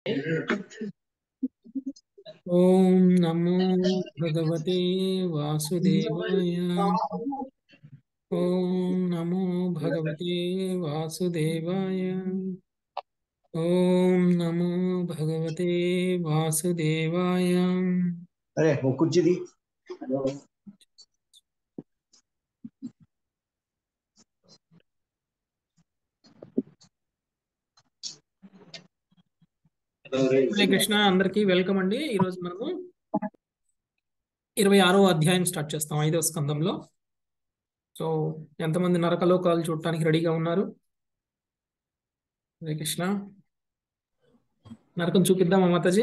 ఓం నమో భగవతే వాసుదేవాయ ఓం నమో భగవతే వాసుదేవాయ ఓం నమో భగవతే వాసుదేవాయ అరే ఓ కుర్చీది హరే కృష్ణ అందరికీ వెల్కమ్ అండి ఈరోజు మనము ఇరవై ఆరో అధ్యాయం స్టార్ట్ చేస్తాం ఐదవ స్కందంలో సో ఎంతమంది నరకలోకాలు చూడటానికి రెడీగా ఉన్నారు హరే కృష్ణ నరకం చూపిద్దామా మాతాజీ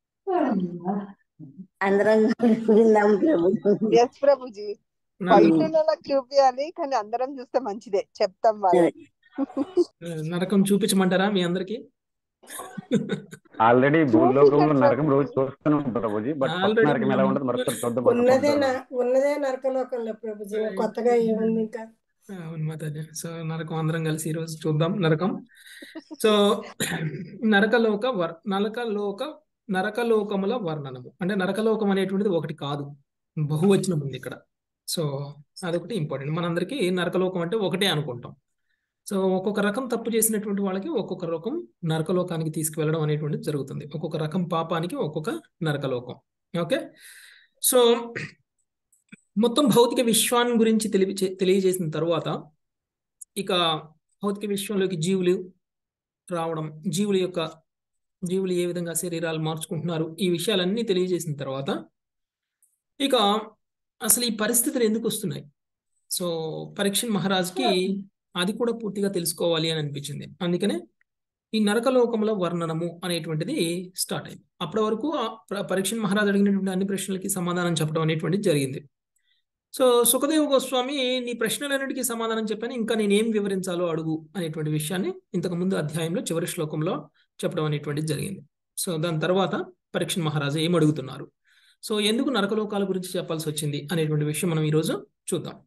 అందరం విందాం ప్రభు ఎస్ ప్రభుజీ నాకు బయట వాళ్ళకి చూపించాలి కానీ అందరం చూస్తే మంచిదే చెప్తాం వాళ్ళకి నరకం చూపించమంటారా మీ అందరికి ఆల్రెడీ భూలోకంలో చూపించారు నరకం రోజు ప్రభుజీ చూస్తున్నాం ప్రభుజీ బట్ ఫస్ట్ ఆల్రెడీ నరకం ఎలా ఉంటుంది మరొకటి చూద్దాం ఉన్నదే పట్టుకుంటాం న- ఉన్నదే నరకలోకంలో ప్రభుజీ కొత్తగా ఏముంది ఇంకా అవును మాతాజీ సో నరకం అందరం కలిసి ఈరోజు చూద్దాం నరకం సో నరకలోక వర్ నరకలోక నరకలోకముల వర్ణనము అంటే నరకలోకం అనేటువంటిది ఒకటి కాదు బహువచనం ఉంది ఇక్కడ సో అదొకటి ఇంపార్టెంట్ మనందరికీ నరకలోకం అంటే ఒకటే అనుకుంటాం సో ఒక్కొక్క రకం తప్పు చేసినటువంటి వాళ్ళకి ఒక్కొక్క రకం నరకలోకానికి తీసుకువెళ్ళడం అనేటువంటిది జరుగుతుంది ఒక్కొక్క రకం పాపానికి ఒక్కొక్క నరకలోకం ఓకే సో మొత్తం భౌతిక విశ్వాన్ని గురించి తెలివి తెలియజేసిన తర్వాత ఇక భౌతిక విశ్వంలోకి జీవులు రావడం జీవుల యొక్క జీవులు ఏ విధంగా శరీరాలు మార్చుకుంటున్నారు ఈ విషయాలన్నీ తెలియజేసిన తర్వాత ఇక అసలు ఈ పరిస్థితులు ఎందుకు వస్తున్నాయి సో పరీక్షణ్ మహారాజ్కి అది కూడా పూర్తిగా తెలుసుకోవాలి అని అనిపించింది అందుకనే ఈ నరకలోకముల వర్ణనము అనేటువంటిది స్టార్ట్ అయింది అప్పటి వరకు ఆ ప- పరీక్షణ్ మహారాజ్ అడిగినటువంటి అన్ని ప్రశ్నలకి సమాధానం చెప్పడం అనేటువంటిది జరిగింది సో సుఖదేవ గోస్వామి నీ ప్రశ్నలన్నిటికీ సమాధానం చెప్పాను ఇంకా నేనేం వివరించాలో అడుగు అనేటువంటి విషయాన్ని ఇంతకు ముందు అధ్యాయంలో చివరి శ్లోకంలో చెప్పడం అనేటువంటిది జరిగింది సో దాని తర్వాత పరీక్ష మహారాజు ఏం అడుగుతున్నారు సో ఎందుకు నరకలోకాల గురించి చెప్పాల్సి వచ్చింది అనేటువంటి విషయం మనం ఈరోజు చూద్దాం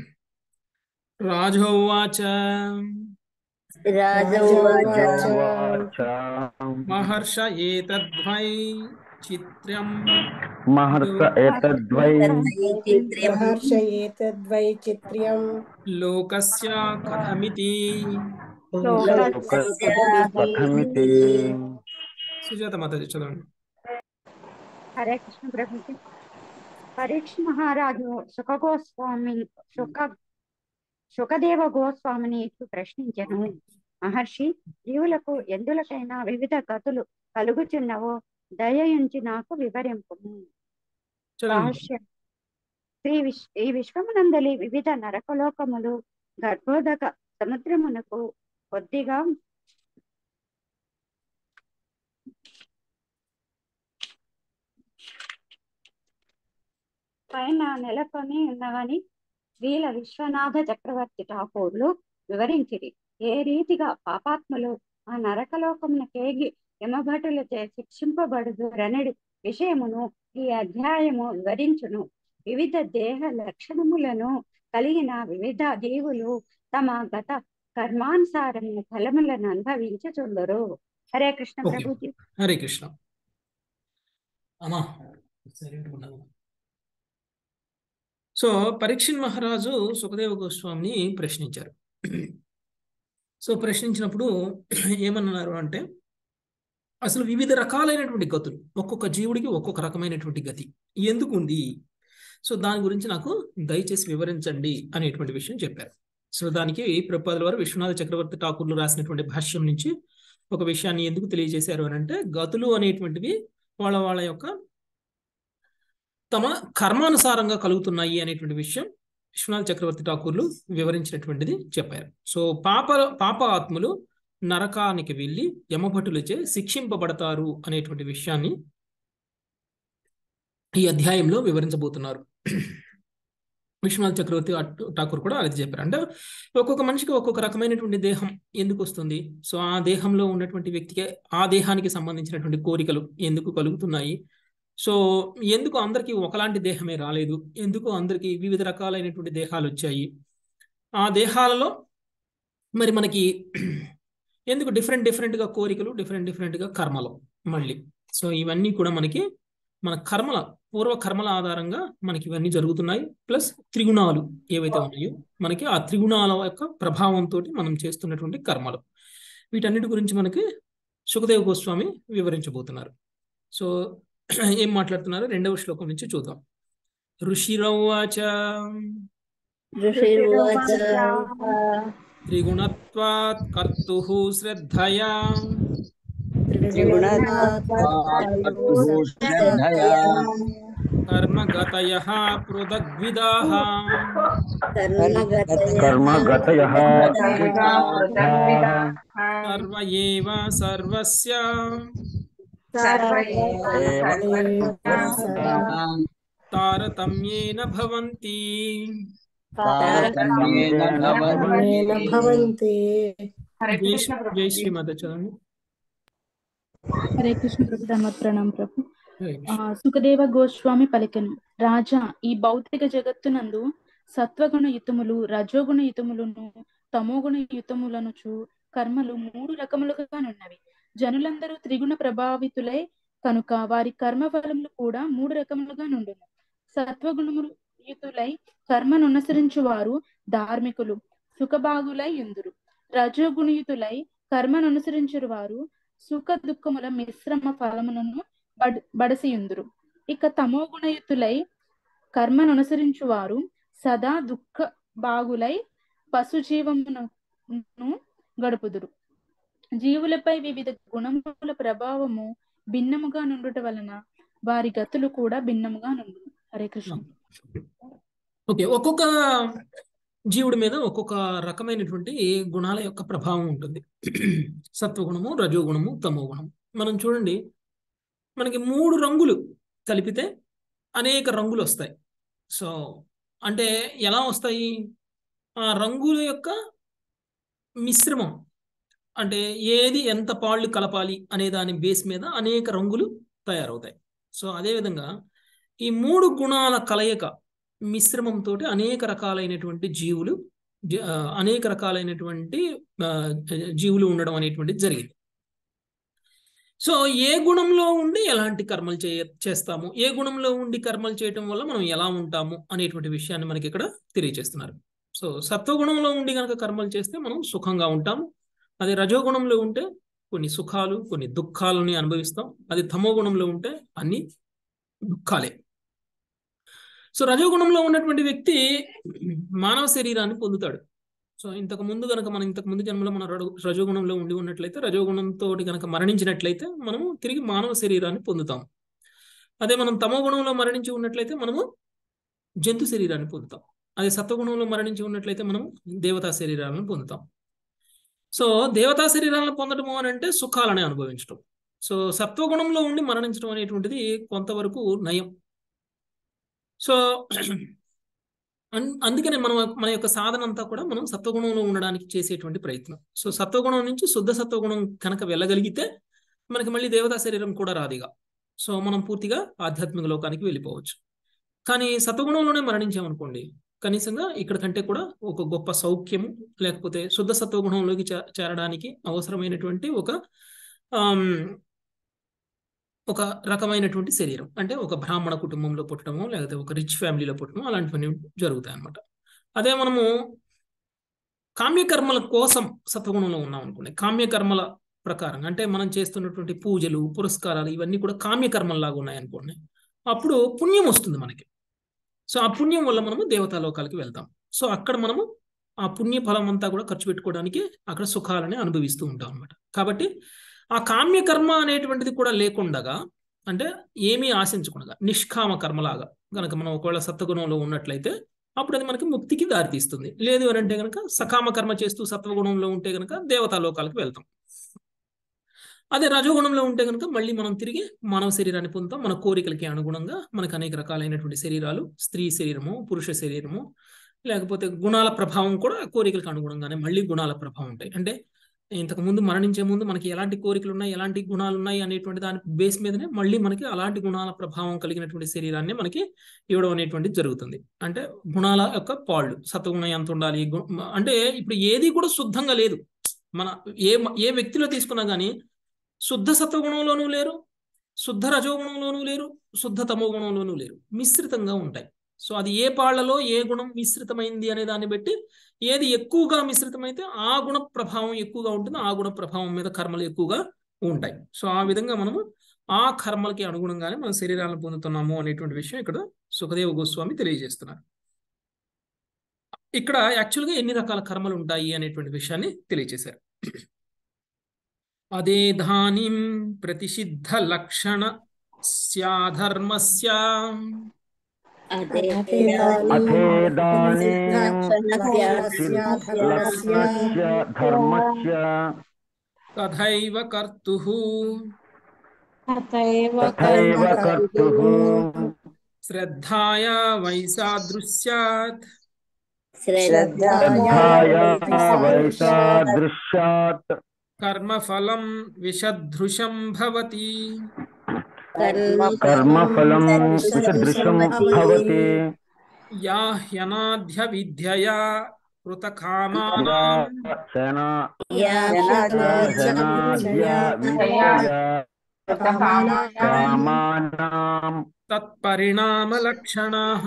రాజోవాచ రాజోవాచ రాజోవాచ మహర్ష ఏతద్వై చిత్రం మహర్ష ఏతద్వై చిత్రం మహర్ష ఏతద్వై చిత్ర్యం లోకస్య కథమితి లోకస్య కథమితి సుజాత మాతాజీ చదవండి హరే కృష్ణ ప్రభుజీ పరీక్ష మహారాజు సుఖ గోస్వామి సుఖ సుఖదేవ గోస్వామిని ఇట్లు ప్రశ్నించెను మహర్షి జీవులకు ఎందులకైనా వివిధ గతులు కలుగుచున్నవో దయయుంచి నాకు వివరింపు చదవండి రహస్యం శ్రీ విశ్ ఈ విశ్వమునందలి వివిధ నరకలోకములు గర్భోదక సముద్రమునకు కొద్దిగా పైన నెలకొని ఉన్నవని శ్రీల విశ్వనాథ చక్రవర్తి ఠాకూర్లు వివరించిరి ఏ రీతిగా పాపాత్ములు ఆ నరకలోకమున కేగి యమభటులచే శిక్షింపబడుదురనడి విషయమును ఈ అధ్యాయము వివరించును వివిధ దేహ లక్షణములను కలిగిన వివిధ జీవులు తమ గత కర్మానుసారము ఫలములను అనుభవించుచుందరు హరే కృష్ణ ఓకే ప్రభుజీ హరే కృష్ణ అమ్మా సైలెంట్ ఉన్నాను సో పరీక్షణ్ మహారాజు సుఖదేవ గోస్వామిని ప్రశ్నించారు సో ప్రశ్నించినప్పుడు ఏమన్నారు అంటే అసలు వివిధ రకాలైనటువంటి గతులు ఒక్కొక్క జీవుడికి ఒక్కొక్క రకమైనటువంటి గతి ఎందుకు ఉంది సో దాని గురించి నాకు దయచేసి వివరించండి అనేటువంటి విషయం చెప్పారు సో దానికి ప్రభుపాదుల వారు విశ్వనాథ చక్రవర్తి ఠాకూర్లు రాసినటువంటి భాష్యం నుంచి ఒక విషయాన్ని ఎందుకు తెలియజేశారు అని అంటే గతులు అనేటువంటివి వాళ్ళ వాళ్ళ యొక్క తమ కర్మానుసారంగా కలుగుతున్నాయి అనేటువంటి విషయం విశ్వనాథ చక్రవర్తి ఠాకూర్లు వివరించినటువంటిది చెప్పారు సో పాప పాప ఆత్మలు నరకానికి వెళ్ళి యమభటులచే శిక్షింపబడతారు అనేటువంటి విషయాన్ని ఈ అధ్యాయంలో వివరించబోతున్నారు విశ్వనాథ చక్రవర్తి అట్- ఠాకూర్ కూడా అది చెప్పారు అంటే ఒక్కొక్క మనిషికి ఒక్కొక్క రకమైనటువంటి దేహం ఎందుకు వస్తుంది సో ఆ దేహంలో ఉన్నటువంటి వ్యక్తికి ఆ దేహానికి సంబంధించినటువంటి కోరికలు ఎందుకు కలుగుతున్నాయి సో ఎందుకు అందరికీ ఒకలాంటి దేహమే రాలేదు ఎందుకు అందరికీ వివిధ రకాలైనటువంటి దేహాలు వచ్చాయి ఆ దేహాలలో మరి మనకి ఎందుకు డిఫరెంట్ డిఫరెంట్గా కోరికలు డిఫరెంట్ డిఫరెంట్గా కర్మలు మళ్ళీ సో ఇవన్నీ కూడా మనకి మన కర్మల పూర్వ కర్మల ఆధారంగా మనకి ఇవన్నీ జరుగుతున్నాయి ప్లస్ త్రిగుణాలు ఏవైతే ఉన్నాయో మనకి ఆ త్రిగుణాల యొక్క ప్రభావంతో మనం చేస్తున్నటువంటి కర్మలు వీటన్నిటి గురించి మనకి సుఖదేవ గోస్వామి వివరించబోతున్నారు సో ఏం మాట్లాడుతున్నారు రెండవ శ్లోకం నుంచి చూద్దాం ఋషిరౌవాచ ఋషిర్వాచ త్రిగుణత్వాత్ కర్తుః శ్రద్ధయా కర్మగతయః పృథగ్విదాః కర్మగతయః సర్వ ఏవ సర్వస్య తారతమ్యేన భవంతి భవంతి జై శ్రీ- జై శ్రీమద చరణ్ హరే కృష్ణ ప్రభు ధన్వత్ ప్రణాం ప్రభు హరే ఆ, కృష్ణ. సుఖదేవ గోస్వామి పలికెను రాజా ఈ భౌతిక జగత్తునందు సత్వగుణ యుతములు రజోగుణ యుతములను తమోగుణ యుతములను చూ కర్మలు మూడు రకములుగా నున్నవి జనులందరూ త్రిగుణ ప్రభావితులై కనుక వారి కర్మ ఫలములు కూడా మూడు రకములుగా నుండును సత్వగుణములు యుతులై కర్మను అనుసరించు వారు ధార్మికులు సుఖభాగులై యుందురు రజోగుణయుతులై కర్మను అనుసరించు వారు సుఖ దుఃఖముల మిశ్రమ ఫలములను బడ్ బడసియుందురు ఇక తమో గుణయుతులై కర్మను అనుసరించు వారు సదా దుఃఖ బాగులై పశుజీవమును గడుపుదురు జీవులపై వివిధ గుణముల ప్రభావము భిన్నముగా నుండుట వలన వారి గతులు కూడా భిన్నముగా నుండు హరే కృష్ణ ఓకే ఒక్కొక్క జీవుడి మీద ఒక్కొక్క రకమైనటువంటి గుణాల యొక్క ప్రభావం ఉంటుంది సత్వగుణము రజోగుణము తమో గుణము మనం చూడండి మనకి మూడు రంగులు కలిపితే అనేక రంగులు వస్తాయి సో అంటే ఎలా వస్తాయి ఆ రంగుల యొక్క మిశ్రమం అంటే ఏది ఎంత పాళ్ళు కలపాలి అనే దాని బేస్ మీద అనేక రంగులు తయారవుతాయి సో అదేవిధంగా ఈ మూడు గుణాల కలయిక మిశ్రమంతో అనేక రకాలైనటువంటి జీవులు జ- ఆ, అనేక రకాలైనటువంటి ఆ, జీవులు ఉండడం అనేటువంటిది జరిగింది సో ఏ గుణంలో ఉండి ఎలాంటి కర్మలు చే చేస్తాము ఏ గుణంలో ఉండి కర్మలు చేయటం వల్ల మనం ఎలా ఉంటాము అనేటువంటి విషయాన్ని మనకి ఇక్కడ తెలియజేస్తున్నారు సో సత్వగుణంలో ఉండి కనుక కర్మలు చేస్తే మనం సుఖంగా ఉంటాము అదే రజోగుణంలో ఉంటే కొన్ని సుఖాలు కొన్ని దుఃఖాలని అనుభవిస్తాం అది తమో గుణంలో ఉంటే అన్ని దుఃఖాలే సో రజోగుణంలో ఉన్నటువంటి వ్యక్తి మానవ శరీరాన్ని పొందుతాడు సో ఇంతకు ముందు గనక మనం ఇంతకు ముందు జన్మలో మన రజో- రజోగుణంలో ఉండి ఉన్నట్లయితే రజోగుణంతో గనక మరణించినట్లయితే మనము తిరిగి మానవ శరీరాన్ని పొందుతాం అదే మనం తమో గుణంలో మరణించి ఉన్నట్లయితే మనము జంతు శరీరాన్ని పొందుతాం అదే సత్వగుణంలో మరణించి ఉన్నట్లయితే మనము దేవతా శరీరాలను పొందుతాం సో దేవతా శరీరాలను పొందడము అని అంటే సుఖాలని అనుభవించడం సో సత్వగుణంలో ఉండి మరణించడం అనేటువంటిది కొంతవరకు నయం సో అన్- అందుకనే మనం మన యొక్క సాధన అంతా కూడా మనం సత్వగుణంలో ఉండడానికి చేసేటువంటి ప్రయత్నం సో సత్వగుణం నుంచి శుద్ధ సత్వగుణం కనుక వెళ్ళగలిగితే మనకి మళ్ళీ దేవతా శరీరం కూడా రాదిగా సో మనం పూర్తిగా ఆధ్యాత్మిక లోకానికి వెళ్ళిపోవచ్చు కానీ సత్వగుణంలోనే మరణించామనుకోండి కనీసంగా ఇక్కడ కంటే కూడా ఒక గొప్ప సౌఖ్యము లేకపోతే శుద్ధ సత్వగుణంలోకి చే- చేరడానికి అవసరమైనటువంటి ఒక ఆమ్, ఒక రకమైనటువంటి శరీరం అంటే ఒక బ్రాహ్మణ కుటుంబంలో పుట్టడము లేకపోతే ఒక రిచ్ ఫ్యామిలీలో పుట్టడము అలాంటివన్నీ జరుగుతాయి అన్నమాట అదే మనము కామ్యకర్మల కోసం సత్వగుణంలో ఉన్నాం అనుకోండి కామ్యకర్మల ప్రకారం అంటే మనం చేస్తున్నటువంటి పూజలు పురస్కారాలు ఇవన్నీ కూడా కామ్యకర్మల్లాగా ఉన్నాయి అనుకోండి అప్పుడు పుణ్యం వస్తుంది మనకి సో ఆ పుణ్యం వల్ల మనము దేవతా లోకాలకి వెళ్తాం సో అక్కడ మనము ఆ పుణ్య ఫలం అంతా కూడా ఖర్చు పెట్టుకోవడానికి అక్కడ సుఖాలని అనుభవిస్తూ ఉంటాం అనమాట కాబట్టి ఆ కామ్య కర్మ అనేటువంటిది కూడా లేకుండగా అంటే ఏమీ ఆశించకుండా నిష్కామ కర్మలాగా కనుక మనం ఒకవేళ సత్వగుణంలో ఉన్నట్లయితే అప్పుడు అది మనకి ముక్తికి దారితీస్తుంది లేదు అని అంటే కనుక సకామ కర్మ చేస్తూ సత్వగుణంలో ఉంటే కనుక దేవతా లోకాలకు వెళ్తాం అదే రజోగుణంలో ఉంటే కనుక మళ్ళీ మనం తిరిగి మానవ శరీరాన్ని పొందుతాం మన కోరికలకి అనుగుణంగా మనకు అనేక రకాలైనటువంటి శరీరాలు స్త్రీ శరీరము పురుష శరీరము లేకపోతే గుణాల ప్రభావం కూడా కోరికలకు అనుగుణంగానే మళ్ళీ గుణాల ప్రభావం ఉంటాయి అంటే ఇంతకు ముందు మరణించే ముందు మనకి ఎలాంటి కోరికలు ఉన్నాయి ఎలాంటి గుణాలు ఉన్నాయి అనేటువంటి దాని బేస్ మీదనే మళ్ళీ మనకి అలాంటి గుణాల ప్రభావం కలిగినటువంటి శరీరాన్ని మనకి ఇవ్వడం అనేటువంటిది జరుగుతుంది అంటే గుణాల యొక్క పాళ్ళు సత్వగుణం ఎంత ఉండాలి గు- అంటే ఇప్పుడు ఏది కూడా శుద్ధంగా లేదు మన ఏ ఏ వ్యక్తిలో తీసుకున్నా కానీ శుద్ధ సత్వగుణంలోనూ లేరు శుద్ధ రజోగుణంలోనూ లేరు శుద్ధ తమో గుణంలోనూ లేరు మిశ్రితంగా ఉంటాయి సో అది ఏ పాళ్లలో ఏ గుణం మిశ్రితమైంది అనే దాన్ని బట్టి ఏది ఎక్కువగా మిశ్రితమైతే ఆ గుణ ప్రభావం ఎక్కువగా ఉంటుంది ఆ గుణ ప్రభావం మీద కర్మలు ఎక్కువగా ఉంటాయి సో ఆ విధంగా మనము ఆ కర్మలకి అనుగుణంగానే మనం శరీరాలను పొందుతున్నాము అనేటువంటి విషయం ఇక్కడ సుఖదేవ గోస్వామి తెలియజేస్తున్నారు ఇక్కడ యాక్చువల్గా ఎన్ని రకాల కర్మలు ఉంటాయి అనేటువంటి విషయాన్ని తెలియజేశారు అదే ధానిం ప్రతిషిద్ధ లక్షణ స్యాధర్మస్య అదే అథేదానీం లక్షణస్య లక్ష్మణస్య ధర్మస్య తథైవ కర్తు తథైవ తథైవ కర్తుః శ్రద్ధాయ వైసాదృశ్యాత్ శ్రద్ధాయా వైసాదృశ్యాత్ కర్మఫలం విషదృశం భవతి కర్మఫలం విసదృశం భవతి యా హ్యనాధ్య విద్యయా కృతకామానాం సేనా యా జనాద్య విద్యయ కామానాం తత్పరిణామలక్షణాః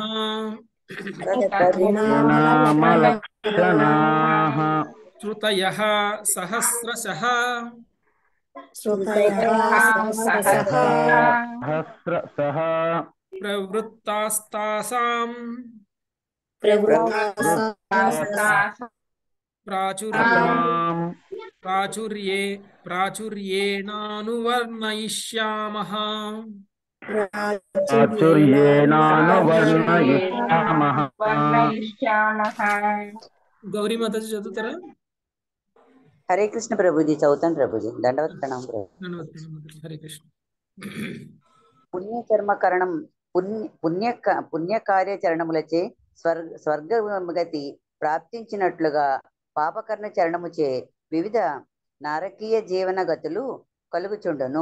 పరిణామలక్షణాః శ్రుతయః సహస్రశః సహస్రశః ప్రవృత్తాస్తాసాం ప్రాచుర్య ప్రాం ప్రాచుర్యే ప్రాచుర్యేణానువర్ణయిష్యామః ప్రాచుర్యేణానువర్ణయిష్యామః గౌరీమాత చదువుతారా హరే కృష్ణ ప్రభుజీ చదువుతాను ప్రభుజీ దండవత్ ప్రణామం ప్రభు ధన్యవాదాలు, ధన్యవాదాలు. హరే కృష్ణ పుణ్యకర్మకరణం పుణ్య పుణ్య పుణ్య కార్యాచరణములచే స్వర్గ స్వర్గగతి ప్రాప్తించినట్లుగా పాపకర్ణ చరణముచే వివిధ నారకీయ జీవన గతులు కలుగుచుండును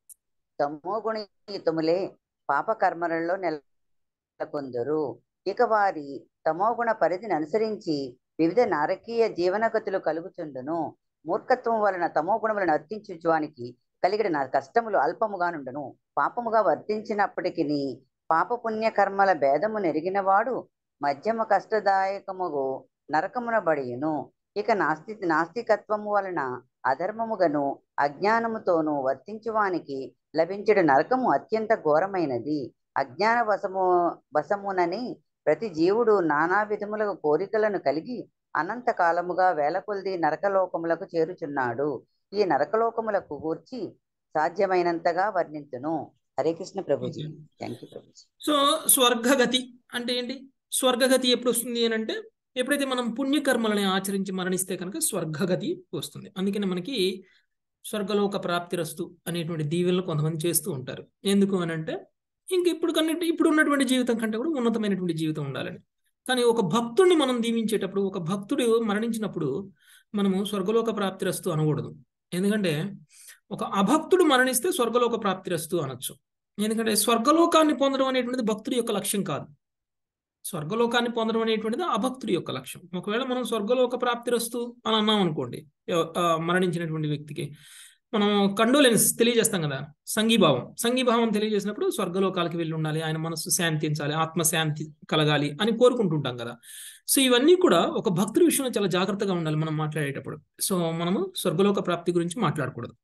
తమోగుణయుతములే పాపకర్మలలో నెలకొందరు ఇక వారి తమోగుణ పరిధిని అనుసరించి వివిధ నారకీయ జీవనగతులు కలుగుచుండును మూర్ఖత్వం వలన తమోగుణములను వర్తించువానికి కలిగిన నా కష్టములు అల్పముగా నుండును పాపముగా వర్తించినప్పటికీ పాప పుణ్య కర్మల భేదము నెరిగినవాడు మధ్యమ కష్టదాయకముగు నరకమున బడియును ఇక నాస్తి నాస్తికత్వము వలన అధర్మముగను అజ్ఞానముతోనూ వర్తించువానికి లభించడు నరకము అత్యంత ఘోరమైనది అజ్ఞాన వశము వశమునని ప్రతి జీవుడు నానా విధముల కోరికలను కలిగి అనంత కాలముగా వేల కొలది నరకలోకములకు చేరుచున్నాడు ఈ నరకలోకములకు గూర్చి సాధ్యమైనంతగా వర్ణించును హరే కృష్ణ ప్రభుజీ థ్యాంక్ యూ ప్రభుజీ సో స్వర్గగతి అంటే ఏంటి స్వర్గగతి ఎప్పుడు వస్తుంది అని అంటే ఎప్పుడైతే మనం పుణ్యకర్మలని ఆచరించి మరణిస్తే కనుక స్వర్గగతి వస్తుంది అందుకని మనకి స్వర్గలోక ప్రాప్తిరస్తు అనేటువంటి దీవెనలు కొంతమంది చేస్తూ ఉంటారు ఎందుకు అని అంటే ఇంక ఇప్పుడు కన్నట్టు ఇప్పుడు ఉన్నటువంటి జీవితం కంటే కూడా ఉన్నతమైనటువంటి జీవితం ఉండాలని కానీ ఒక భక్తుడిని మనం దీవించేటప్పుడు ఒక భక్తుడు మరణించినప్పుడు మనము స్వర్గలోక ప్రాప్తిరస్తు అనకూడదు ఎందుకంటే ఒక అభక్తుడు మరణిస్తే స్వర్గలోక ప్రాప్తిరస్తు అనొచ్చు ఎందుకంటే స్వర్గలోకాన్ని పొందడం అనేటువంటిది భక్తుడి యొక్క లక్ష్యం కాదు స్వర్గలోకాన్ని పొందడం అనేటువంటిది అభక్తుడి యొక్క లక్ష్యం ఒకవేళ మనం స్వర్గలోక ప్రాప్తిరస్తు అని అన్నాం అనుకోండి ఎవ- ఆ, మరణించినటువంటి వ్యక్తికి మనం కండోలెన్స్ తెలియజేస్తాం కదా సంఘీభావం సంఘీభావం తెలియజేసినప్పుడు స్వర్గలోకాలకి వెళ్ళి ఉండాలి ఆయన మనస్సు శాంతించాలి ఆత్మశాంతి కలగాలి అని కోరుకుంటుంటాం కదా సో ఇవన్నీ కూడా ఒక భక్తుడి విషయంలో చాలా జాగ్రత్తగా ఉండాలి మనం మాట్లాడేటప్పుడు సో మనము స్వర్గలోక ప్రాప్తి గురించి మాట్లాడకూడదు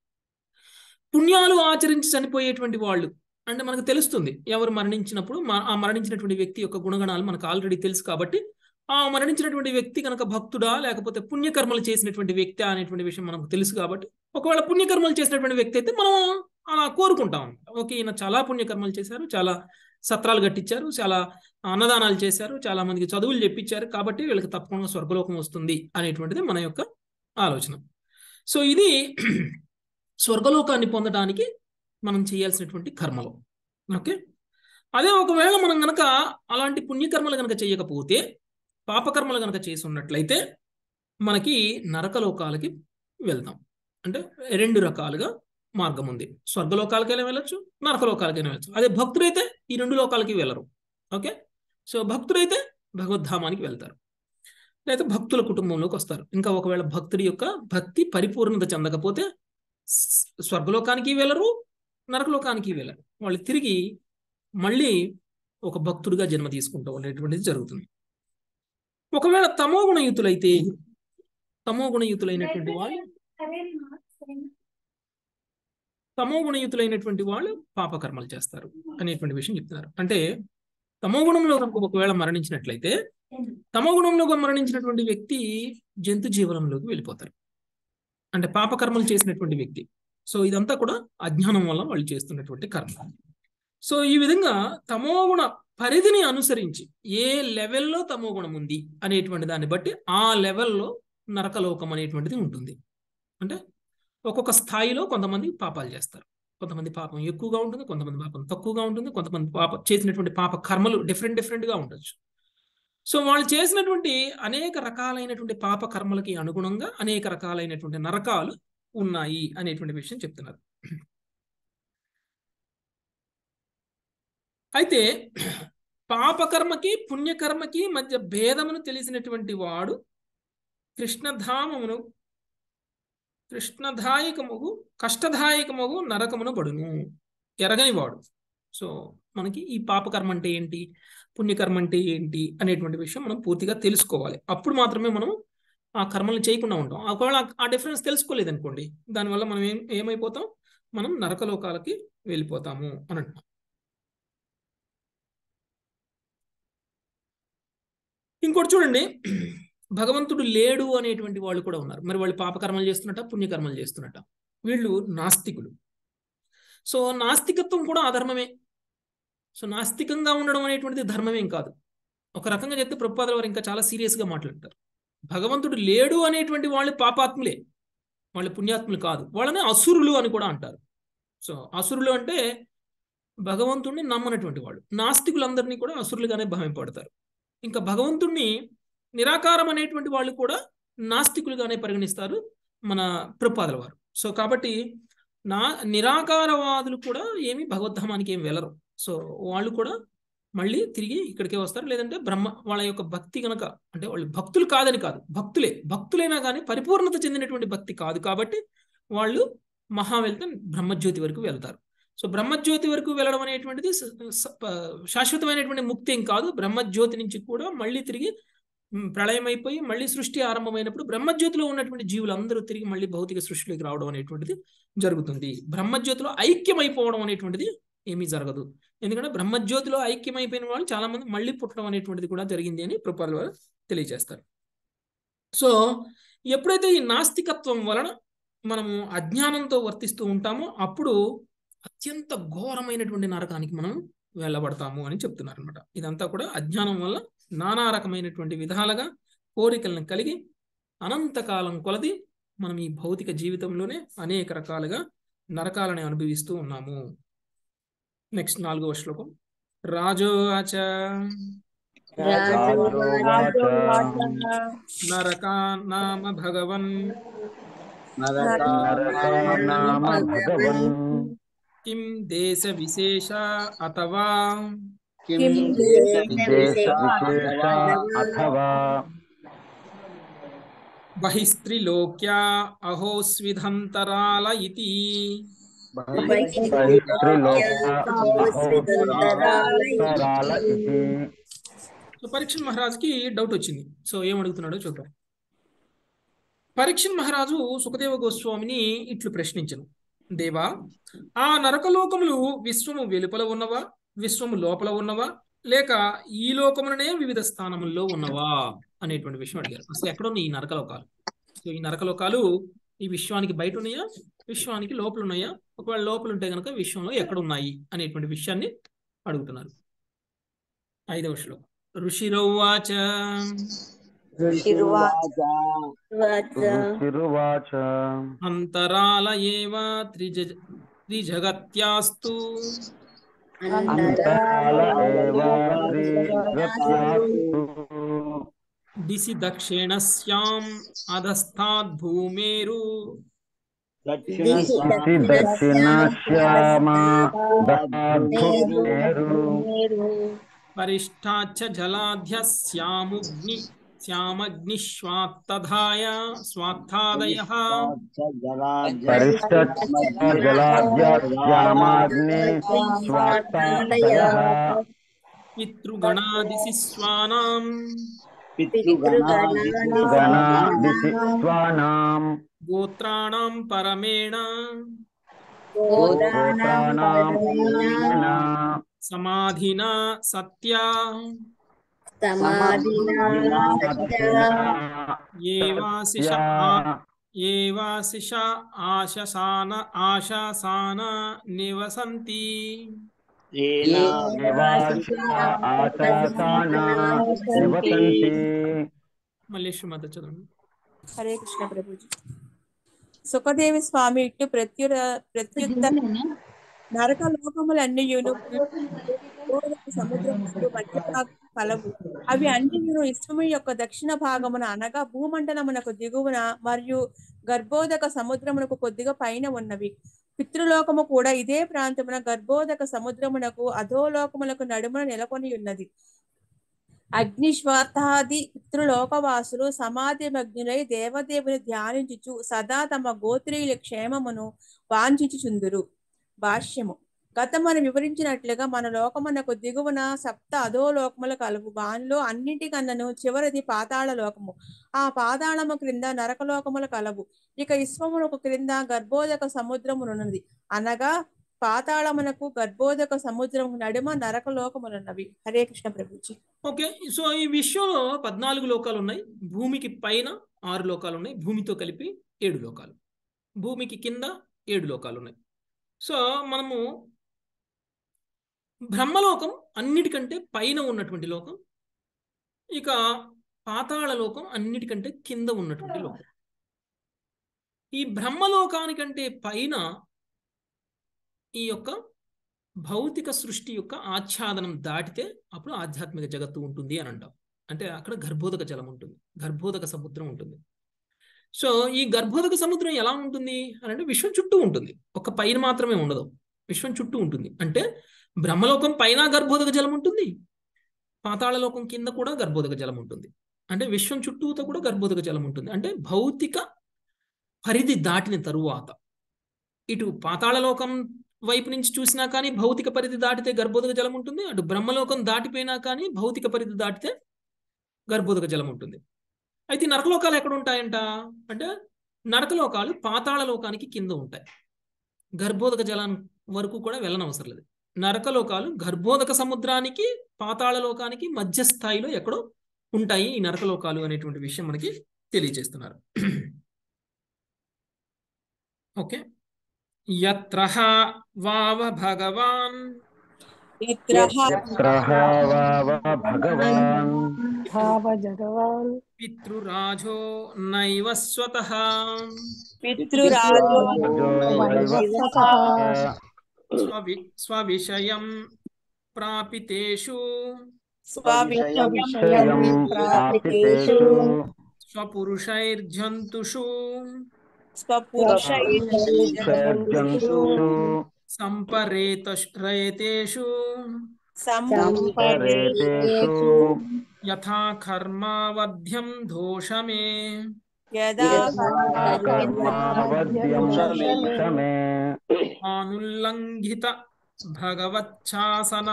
పుణ్యాలు ఆచరించి చనిపోయేటువంటి వాళ్ళు అంటే మనకు తెలుస్తుంది ఎవరు మరణించినప్పుడు మ- ఆ మరణించినటువంటి వ్యక్తి యొక్క గుణగణాలు మనకు ఆల్రెడీ తెలుసు కాబట్టి ఆ మరణించినటువంటి వ్యక్తి కనుక భక్తుడా లేకపోతే పుణ్యకర్మలు చేసినటువంటి వ్యక్తి అనేటువంటి విషయం మనకు తెలుసు కాబట్టి ఒకవేళ పుణ్యకర్మలు చేసినటువంటి వ్యక్తి అయితే మనం అలా కోరుకుంటాం ఓకే ఈయన చాలా పుణ్యకర్మలు చేశారు చాలా సత్రాలు కట్టించారు చాలా అన్నదానాలు చేశారు చాలా మందికి చదువులు చెప్పించారు కాబట్టి వీళ్ళకి తప్పకుండా స్వర్గలోకం వస్తుంది అనేటువంటిది మన యొక్క ఆలోచన సో ఇది స్వర్గలోకాన్ని పొందడానికి మనం చేయాల్సినటువంటి కర్మలు ఓకే అదే ఒకవేళ మనం గనక అలాంటి పుణ్యకర్మలు గనక చేయకపోతే పాపకర్మలు గనక చేసి ఉన్నట్లయితే మనకి నరకలోకాలకి వెళ్తాం అంటే రెండు రకాలుగా మార్గం ఉంది స్వర్గలోకాలకైనా వెళ్ళొచ్చు నరకలోకాలకైనా వెళ్ళొచ్చు అదే భక్తుడైతే ఈ రెండు లోకాలకి వెళ్ళరు ఓకే సో భక్తుడైతే భగవద్ధామానికి వెళ్తారు లేదా భక్తుల కుటుంబంలోకి వస్తారు ఇంకా ఒకవేళ భక్తుడి యొక్క భక్తి పరిపూర్ణత చెందకపోతే స్- స్వర్గలోకానికి వెళ్ళరు నరకలోకానికి వెళ్ళరు వాళ్ళు తిరిగి మళ్ళీ ఒక భక్తుడిగా జన్మ తీసుకుంటూ ఉండేటువంటిది జరుగుతుంది ఒకవేళ తమో గుణయుతులైతే తమో గుణయుతులైనటువంటి వాళ్ళు తమో గుణయుతులైనటువంటి వాళ్ళు పాపకర్మలు చేస్తారు అనేటువంటి విషయం చెప్తున్నారు అంటే తమో గుణంలో కనుక ఒకవేళ మరణించినట్లయితే తమో గుణంలో మరణించినటువంటి వ్యక్తి జంతు జీవనంలోకి వెళ్ళిపోతారు అంటే పాపకర్మలు చేసినటువంటి వ్యక్తి సో ఇదంతా కూడా అజ్ఞానం వల్ల వాళ్ళు చేస్తున్నటువంటి కర్మ సో ఈ విధంగా తమోగుణ పరిధిని అనుసరించి ఏ లెవెల్లో తమో గుణం ఉంది అనేటువంటి దాన్ని బట్టి ఆ లెవెల్లో నరకలోకం అనేటువంటిది ఉంటుంది అంటే ఒక్కొక్క స్థాయిలో కొంతమంది పాపాలు చేస్తారు కొంతమంది పాపం ఎక్కువగా ఉంటుంది కొంతమంది పాపం తక్కువగా ఉంటుంది కొంతమంది పాప చేసినటువంటి పాప కర్మలు డిఫరెంట్ డిఫరెంట్గా ఉండొచ్చు సో వాళ్ళు చేసినటువంటి అనేక రకాలైనటువంటి పాప కర్మలకి అనుగుణంగా అనేక రకాలైనటువంటి నరకాలు ఉన్నాయి అనేటువంటి విషయం చెప్తున్నారు అయితే పాపకర్మకి పుణ్యకర్మకి మధ్య భేదమును తెలిసినటువంటి వాడు కృష్ణధామమును కృష్ణదాయకముగు కష్టదాయకముగు నరకమును బడును ఎరగని వాడు సో మనకి ఈ పాపకర్మ అంటే ఏంటి పుణ్యకర్మ అంటే ఏంటి అనేటువంటి విషయం మనం పూర్తిగా తెలుసుకోవాలి అప్పుడు మాత్రమే మనం ఆ కర్మలను చేయకుండా ఉంటాం ఒకవేళ ఆ డిఫరెన్స్ తెలుసుకోలేదు అనుకోండి దానివల్ల మనం ఏం ఏమైపోతాం మనం నరకలోకాలకి వెళ్ళిపోతాము అని అంటున్నాం ఇంకోటి చూడండి భగవంతుడు లేడు అనేటువంటి వాళ్ళు కూడా ఉన్నారు మరి వాళ్ళు పాపకర్మలు చేస్తున్నట్ట పుణ్యకర్మలు చేస్తున్నట్ట వీళ్ళు నాస్తికులు సో నాస్తికత్వం కూడా అధర్మమే సో నాస్తికంగా ఉండడం అనేటువంటిది ధర్మమేం కాదు ఒక రకంగా చెప్తే ప్రభుపాదుల వారు ఇంకా చాలా సీరియస్గా మాట్లాడతారు భగవంతుడు లేడు అనేటువంటి వాళ్ళు పాపాత్ములే వాళ్ళు పుణ్యాత్ములు కాదు వాళ్ళని అసురులు అని కూడా అంటారు సో అసురులు అంటే భగవంతుడిని నమ్మనటువంటి వాళ్ళు నాస్తికులందరినీ కూడా అసురులుగానే భావింపడతారు ఇంకా భగవంతుణ్ణి నిరాకారం అనేటువంటి వాళ్ళు కూడా నాస్తికులుగానే పరిగణిస్తారు మన ప్రభుపాదుల వారు సో కాబట్టి నా నిరాకారవాదులు కూడా ఏమి భగవద్ధామానికి ఏమి వెళ్ళరు సో వాళ్ళు కూడా మళ్ళీ తిరిగి ఇక్కడికే వస్తారు లేదంటే బ్రహ్మ వాళ్ళ యొక్క భక్తి కనుక అంటే వాళ్ళు భక్తులు కాదని కాదు భక్తులే భక్తులైనా కానీ పరిపూర్ణత చెందినటువంటి భక్తి కాదు కాబట్టి వాళ్ళు మహా వెళ్తే బ్రహ్మజ్యోతి వరకు వెళ్తారు సో బ్రహ్మజ్యోతి వరకు వెళ్ళడం అనేటువంటిది శాశ్వతమైనటువంటి ముక్తి ఏం కాదు బ్రహ్మజ్యోతి నుంచి కూడా మళ్ళీ తిరిగి ప్రళయం అయిపోయి మళ్ళీ సృష్టి ఆరంభమైనప్పుడు బ్రహ్మజ్యోతిలో ఉన్నటువంటి జీవులందరూ తిరిగి మళ్ళీ భౌతిక సృష్టిలోకి రావడం అనేటువంటిది జరుగుతుంది బ్రహ్మజ్యోతిలో ఐక్యమైపోవడం అనేటువంటిది ఏమీ జరగదు ఎందుకంటే బ్రహ్మజ్యోతిలో ఐక్యమైపోయిన వాళ్ళు చాలా మంది మళ్ళీ పుట్టడం అనేటువంటిది కూడా జరిగింది అని ప్రభుపాల వారు తెలియజేస్తారు సో ఎప్పుడైతే ఈ నాస్తికత్వం వలన మనము అజ్ఞానంతో వర్తిస్తూ ఉంటామో అప్పుడు అత్యంత ఘోరమైనటువంటి నరకానికి మనం వెళ్ళబడతాము అని చెప్తున్నారు అనమాట ఇదంతా కూడా అజ్ఞానం వల్ల నానా రకమైనటువంటి విధాలుగా కోరికలను కలిగి అనంతకాలం కొలది మనం ఈ భౌతిక జీవితంలోనే అనేక రకాలుగా నరకాలని అనుభవిస్తూ ఉన్నాము నెక్స్ట్ నాలుగవ శ్లోకం రాజోవాచ నరకా నామ భగవన్ కిం దేశ విశేష అథవా బహిస్త్రిలోక్యా అహోస్విధంతరాల ఇతి సో పరీక్ష మహారాజుకి డౌట్ వచ్చింది సో ఏం అడుగుతున్నాడో చూద్దాం పరీక్ష మహారాజు సుఖదేవ గోస్వామిని ఇట్లు ప్రశ్నించను దేవా ఆ నరకలోకములు విశ్వము వెలుపల ఉన్నవా విశ్వము లోపల ఉన్నవా లేక ఈ లోకములనే వివిధ స్థానముల్లో ఉన్నవా అనేటువంటి విషయం అడిగారు అసలు ఎక్కడున్నాయి ఈ నరకలోకాలు సో ఈ నరకలోకాలు ఈ విశ్వానికి బయట ఉన్నాయా విశ్వానికి లోపల ఉన్నాయా ఒకవేళ లోపల ఉంటే కనుక విశ్వంలో ఎక్కడ ఉన్నాయి అనేటువంటి విషయాన్ని అడుగుతున్నారు ఐదవ శ్లోకం ఋషిరౌవాచ అంతరాల ఏవ త్రిజ త్రిజగత్యాస్తు దిశి దక్షిణస్యాం అధస్థాద్ భూమేరు పరిష్టాచ్చ జలాధ్యస్యాముగ్ని శ్యామగ్నిశ్వాత్తధాయ స్వాత్థాదయ పరిష్టజలాద్యామాగ్ని స్వార్థాదయః పితృగణాదిశిస్వానాం గణాదిసి స్వానాం గోత్రాణం పరమేణ గోత్రాణాం పరమేణ సమాధినా సత్యా ఏవాశిష ఏవాశిష ఆశసాన ఆశాసాన నివసంతి ఆశాసానా నివసంతి మళ్ళీ శ్రీమత చదవండి హరే కృష్ణ ప్రభుజీ సుఖదేవి స్వామి ఇటు ప్రత్యుర ప్రత్యుత్తర నరక లోకములన్నీయును సముద్రములు మధ్య భాగం కలవు అవి అన్నియును విశ్వము యొక్క దక్షిణ భాగమున అనగా భూమండలమునకు దిగువన మరియు గర్భోదక సముద్రమునకు కొద్దిగా పైన ఉన్నవి పితృలోకము కూడా ఇదే ప్రాంతమున గర్భోదక సముద్రమునకు అధోలోకములకు నడుమున నెలకొని ఉన్నది అగ్నిశ్వాతాది పితృలోకవాసులు సమాధి మగ్నులై దేవదేవుని ధ్యానించుచు సదా తమ గోత్రీయుల క్షేమమును వాంఛించుచుందురు భాష్యము గతమని వివరించినట్లుగా మన లోకమునకు దిగువన సప్త అధోలోకములు కలవు వానిలో అన్నిటికన్నను చివరిది పాతాళ లోకము ఆ పాతాళము క్రింద నరకలోకములు కలవు ఇక విశ్వమునకు క్రింద గర్భోదక సముద్రమునున్నది అనగా పాతాళమునకు గర్భోదక సముద్రము నడుమ నరకలోకములున్నవి హరే కృష్ణ ప్రభుజీ ఓకే సో ఈ విశ్వంలో పద్నాలుగు లోకాలు ఉన్నాయి భూమికి పైన ఆరు లోకాలు ఉన్నాయి భూమితో కలిపి ఏడు లోకాలు భూమికి కింద ఏడు లోకాలు ఉన్నాయి సో మనము బ్రహ్మలోకం అన్నిటికంటే పైన ఉన్నటువంటి లోకం ఇక పాతాళ లోకం అన్నిటికంటే కింద ఉన్నటువంటి లోకం ఈ బ్రహ్మలోకానికంటే పైన ఈ యొక్క భౌతిక సృష్టి యొక్క ఆచ్ఛాదనం దాటితే అప్పుడు ఆధ్యాత్మిక జగత్తు ఉంటుంది అని అంటాం అంటే అక్కడ గర్భోదక జలం ఉంటుంది గర్భోదక సముద్రం ఉంటుంది సో ఈ గర్భోదక సముద్రం ఎలా ఉంటుంది అని అంటే విశ్వం చుట్టూ ఉంటుంది ఒక పైన మాత్రమే ఉండదు విశ్వం చుట్టూ ఉంటుంది అంటే బ్రహ్మలోకం పైన గర్భోదక జలం ఉంటుంది పాతాళలోకం కింద కూడా గర్భోదక జలం ఉంటుంది అంటే విశ్వం చుట్టూతో కూడా గర్భోదక జలం ఉంటుంది అంటే భౌతిక పరిధి దాటిన తరువాత ఇటు పాతాళలోకం వైపు నుంచి చూసినా కానీ భౌతిక పరిధి దాటితే గర్భోదక జలం ఉంటుంది అటు బ్రహ్మలోకం దాటిపోయినా కానీ భౌతిక పరిధి దాటితే గర్భోదక జలం ఉంటుంది అయితే ఈ నరకలోకాలు ఎక్కడ ఉంటాయంట అంటే నరకలోకాలు పాతాళ లోకానికి కింద ఉంటాయి గర్భోదక జలం వరకు కూడా వెళ్ళనవసరం లేదు నరకలోకాలు గర్భోదక సముద్రానికి పాతాళ లోకానికి మధ్య స్థాయిలో ఎక్కడో ఉంటాయి ఈ నరకలోకాలు అనేటువంటి విషయం మనకి తెలియజేస్తున్నారు ఓకే యత్ర వావ భగవాన్ భగవాన్ భావ జగవాన్ పితృరాజో నైవ స్వతః పితృరాజో స్వవి స్వవిషయం ప్రాపితేషు స్వవిషయం ప్రాపితేషు స్వపురుషైర్జంతుషు జంతుషు సంపరేతేషు సంపరేతేషు యథా కర్మావధ్యం దోషమే కర్మావద్యం క్షమే ఆనుల్లంఘిత భగవచ్ఛాసన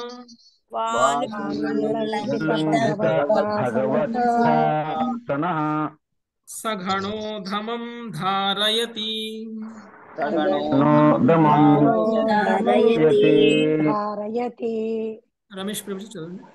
భగవత్సన సఘణోధమం ధారయతి నోదమం యతి ధారయతి రమేష్ ప్రభు చదవండి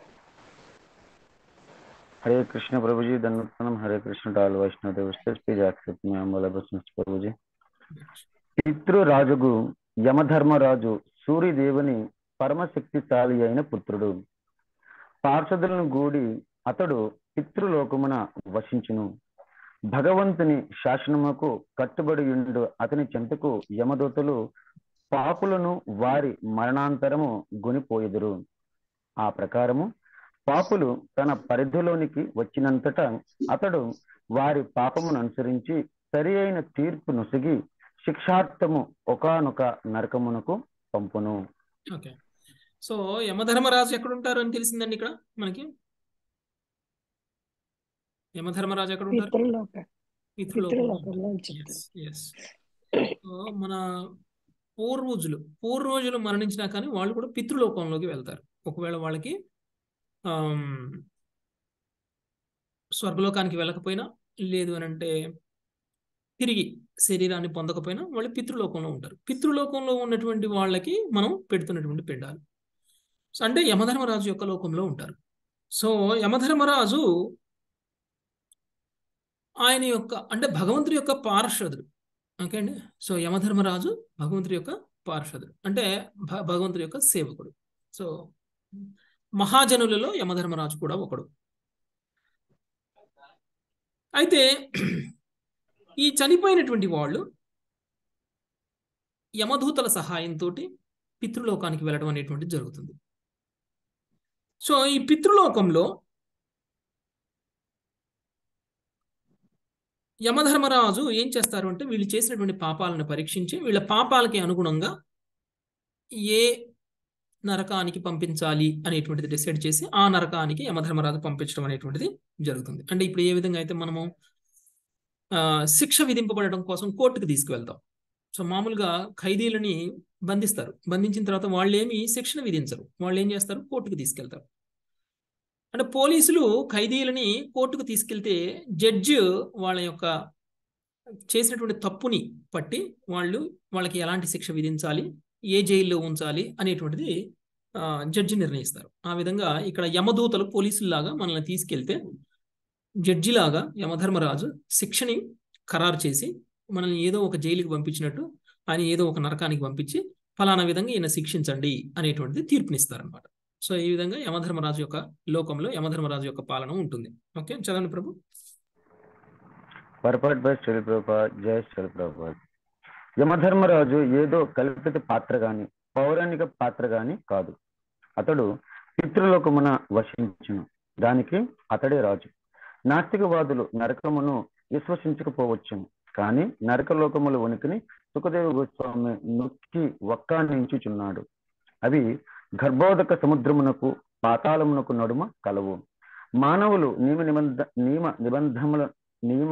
हरे कृष्ण प्रभु जी धन्यवाद हरे कृष्ण डाल वैष्णव देव प्लीज एक्सेप्ट मी आम प्रभु जी పితృరాజుగు యమధర్మరాజు సూర్యదేవుని పరమశక్తిశాలి అయిన పుత్రుడు పార్షదులను గూడి అతడు పితృలోకమున వసించును భగవంతుని శాసనముకు కట్టుబడి ఉండు అతని చెంతకు యమదూతలు పాపులను వారి మరణాంతరము గునిపోయెదురు ఆ ప్రకారము పాపులు తన పరిధిలోనికి వచ్చినంతట అతడు వారి పాపమును అనుసరించి సరి అయిన తీర్పు నొసిగి శిక్షార్థము ఒకనొక నరకమునకు పంపును ఓకే సో యమధర్మరాజు ఎక్కడ ఉంటారు అని తెలిసిందండి ఇక్కడ మనకి యమధర్మరాజు ఎక్కడ ఉంటారు పితృలోక పితృలోకంలో పితృలోకంలో ఉంటారు చెప్తారు ఎస్ ఎస్ మన పూర్వజులు పూర్వజులు మరణించినా కానీ వాళ్ళు కూడా పితృలోకంలోకి వెళ్తారు ఒకవేళ వాళ్ళకి ఆమ్, స్వర్గలోకానికి వెళ్ళకపోయినా లేదు అని అంటే తిరిగి శరీరాన్ని పొందకపోయినా వాళ్ళు పితృలోకంలో ఉంటారు పితృలోకంలో ఉన్నటువంటి వాళ్ళకి మనం పెడుతున్నటువంటి పిండాలు సో అంటే యమధర్మరాజు యొక్క లోకంలో ఉంటారు సో యమధర్మరాజు ఆయన యొక్క అంటే భగవంతుడి యొక్క పార్షదుడు ఓకే అండి సో యమధర్మరాజు భగవంతుడి యొక్క పార్షదుడు అంటే భ- భగవంతుడి యొక్క సేవకుడు సో మహాజనులలో యమధర్మరాజు కూడా ఒకడు అయితే ఈ చనిపోయినటువంటి వాళ్ళు యమదూతల సహాయంతో పితృలోకానికి వెళ్ళడం అనేటువంటిది జరుగుతుంది సో ఈ పితృలోకంలో యమధర్మరాజు ఏం చేస్తారు అంటే వీళ్ళు చేసినటువంటి పాపాలను పరీక్షించి వీళ్ళ పాపాలకి అనుగుణంగా ఏ నరకానికి పంపించాలి అనేటువంటిది డిసైడ్ చేసి ఆ నరకానికి యమధర్మరాజు పంపించడం అనేటువంటిది జరుగుతుంది అంటే ఇప్పుడు ఏ విధంగా అయితే మనము ఆ, శిక్ష విధింపబడడం కోసం కోర్టుకు తీసుకువెళ్తాం సో మామూలుగా ఖైదీలని బంధిస్తారు బంధించిన తర్వాత వాళ్ళు ఏమి శిక్షణ విధించరు వాళ్ళు ఏం చేస్తారు కోర్టుకు తీసుకెళ్తారు అంటే పోలీసులు ఖైదీలని కోర్టుకు తీసుకెళ్తే జడ్జి వాళ్ళ యొక్క చేసినటువంటి తప్పుని పట్టి వాళ్ళు వాళ్ళకి ఎలాంటి శిక్ష విధించాలి ఏ జైల్లో ఉంచాలి అనేటువంటిది ఆ, జడ్జి నిర్ణయిస్తారు ఆ విధంగా ఇక్కడ యమదూతలు పోలీసుల్లాగా మనల్ని తీసుకెళ్తే జడ్జిలాగా యమధర్మరాజు శిక్షని ఖరారు చేసి మనల్ని ఏదో ఒక జైలుకి పంపించినట్టు ఆయన ఏదో ఒక నరకానికి పంపించి ఫలానా విధంగా ఈయన శిక్షించండి అనేటువంటిది తీర్పునిస్తారనమాట సో ఈ విధంగా యమధర్మరాజు యొక్క లోకంలో యమధర్మరాజు యొక్క పాలన ఉంటుంది ఓకే చదవండి ప్రభు పర్పట్ బై శిల్ ప్రభుపాద్ జయ శిల్ ప్రభుపాద్ యమధర్మరాజు ఏదో కల్పిత పాత్ర గాని పౌరాణిక పాత్ర గాని కాదు అతడు పితృలోకమున వసించును దానికి అతడే రాజు నాస్తికవాదులు నరకమును విశ్వసించకపోవచ్చును కానీ నరకలోకముల ఉనికిని సుఖదేవ గోస్వామి నొక్కి వక్కానించుచున్నాడు అవి గర్భోదక సముద్రమునకు పాతాళమునకు నడుమ కలవు మానవులు నియమ నిబంధ నియమ నిబంధముల నియమ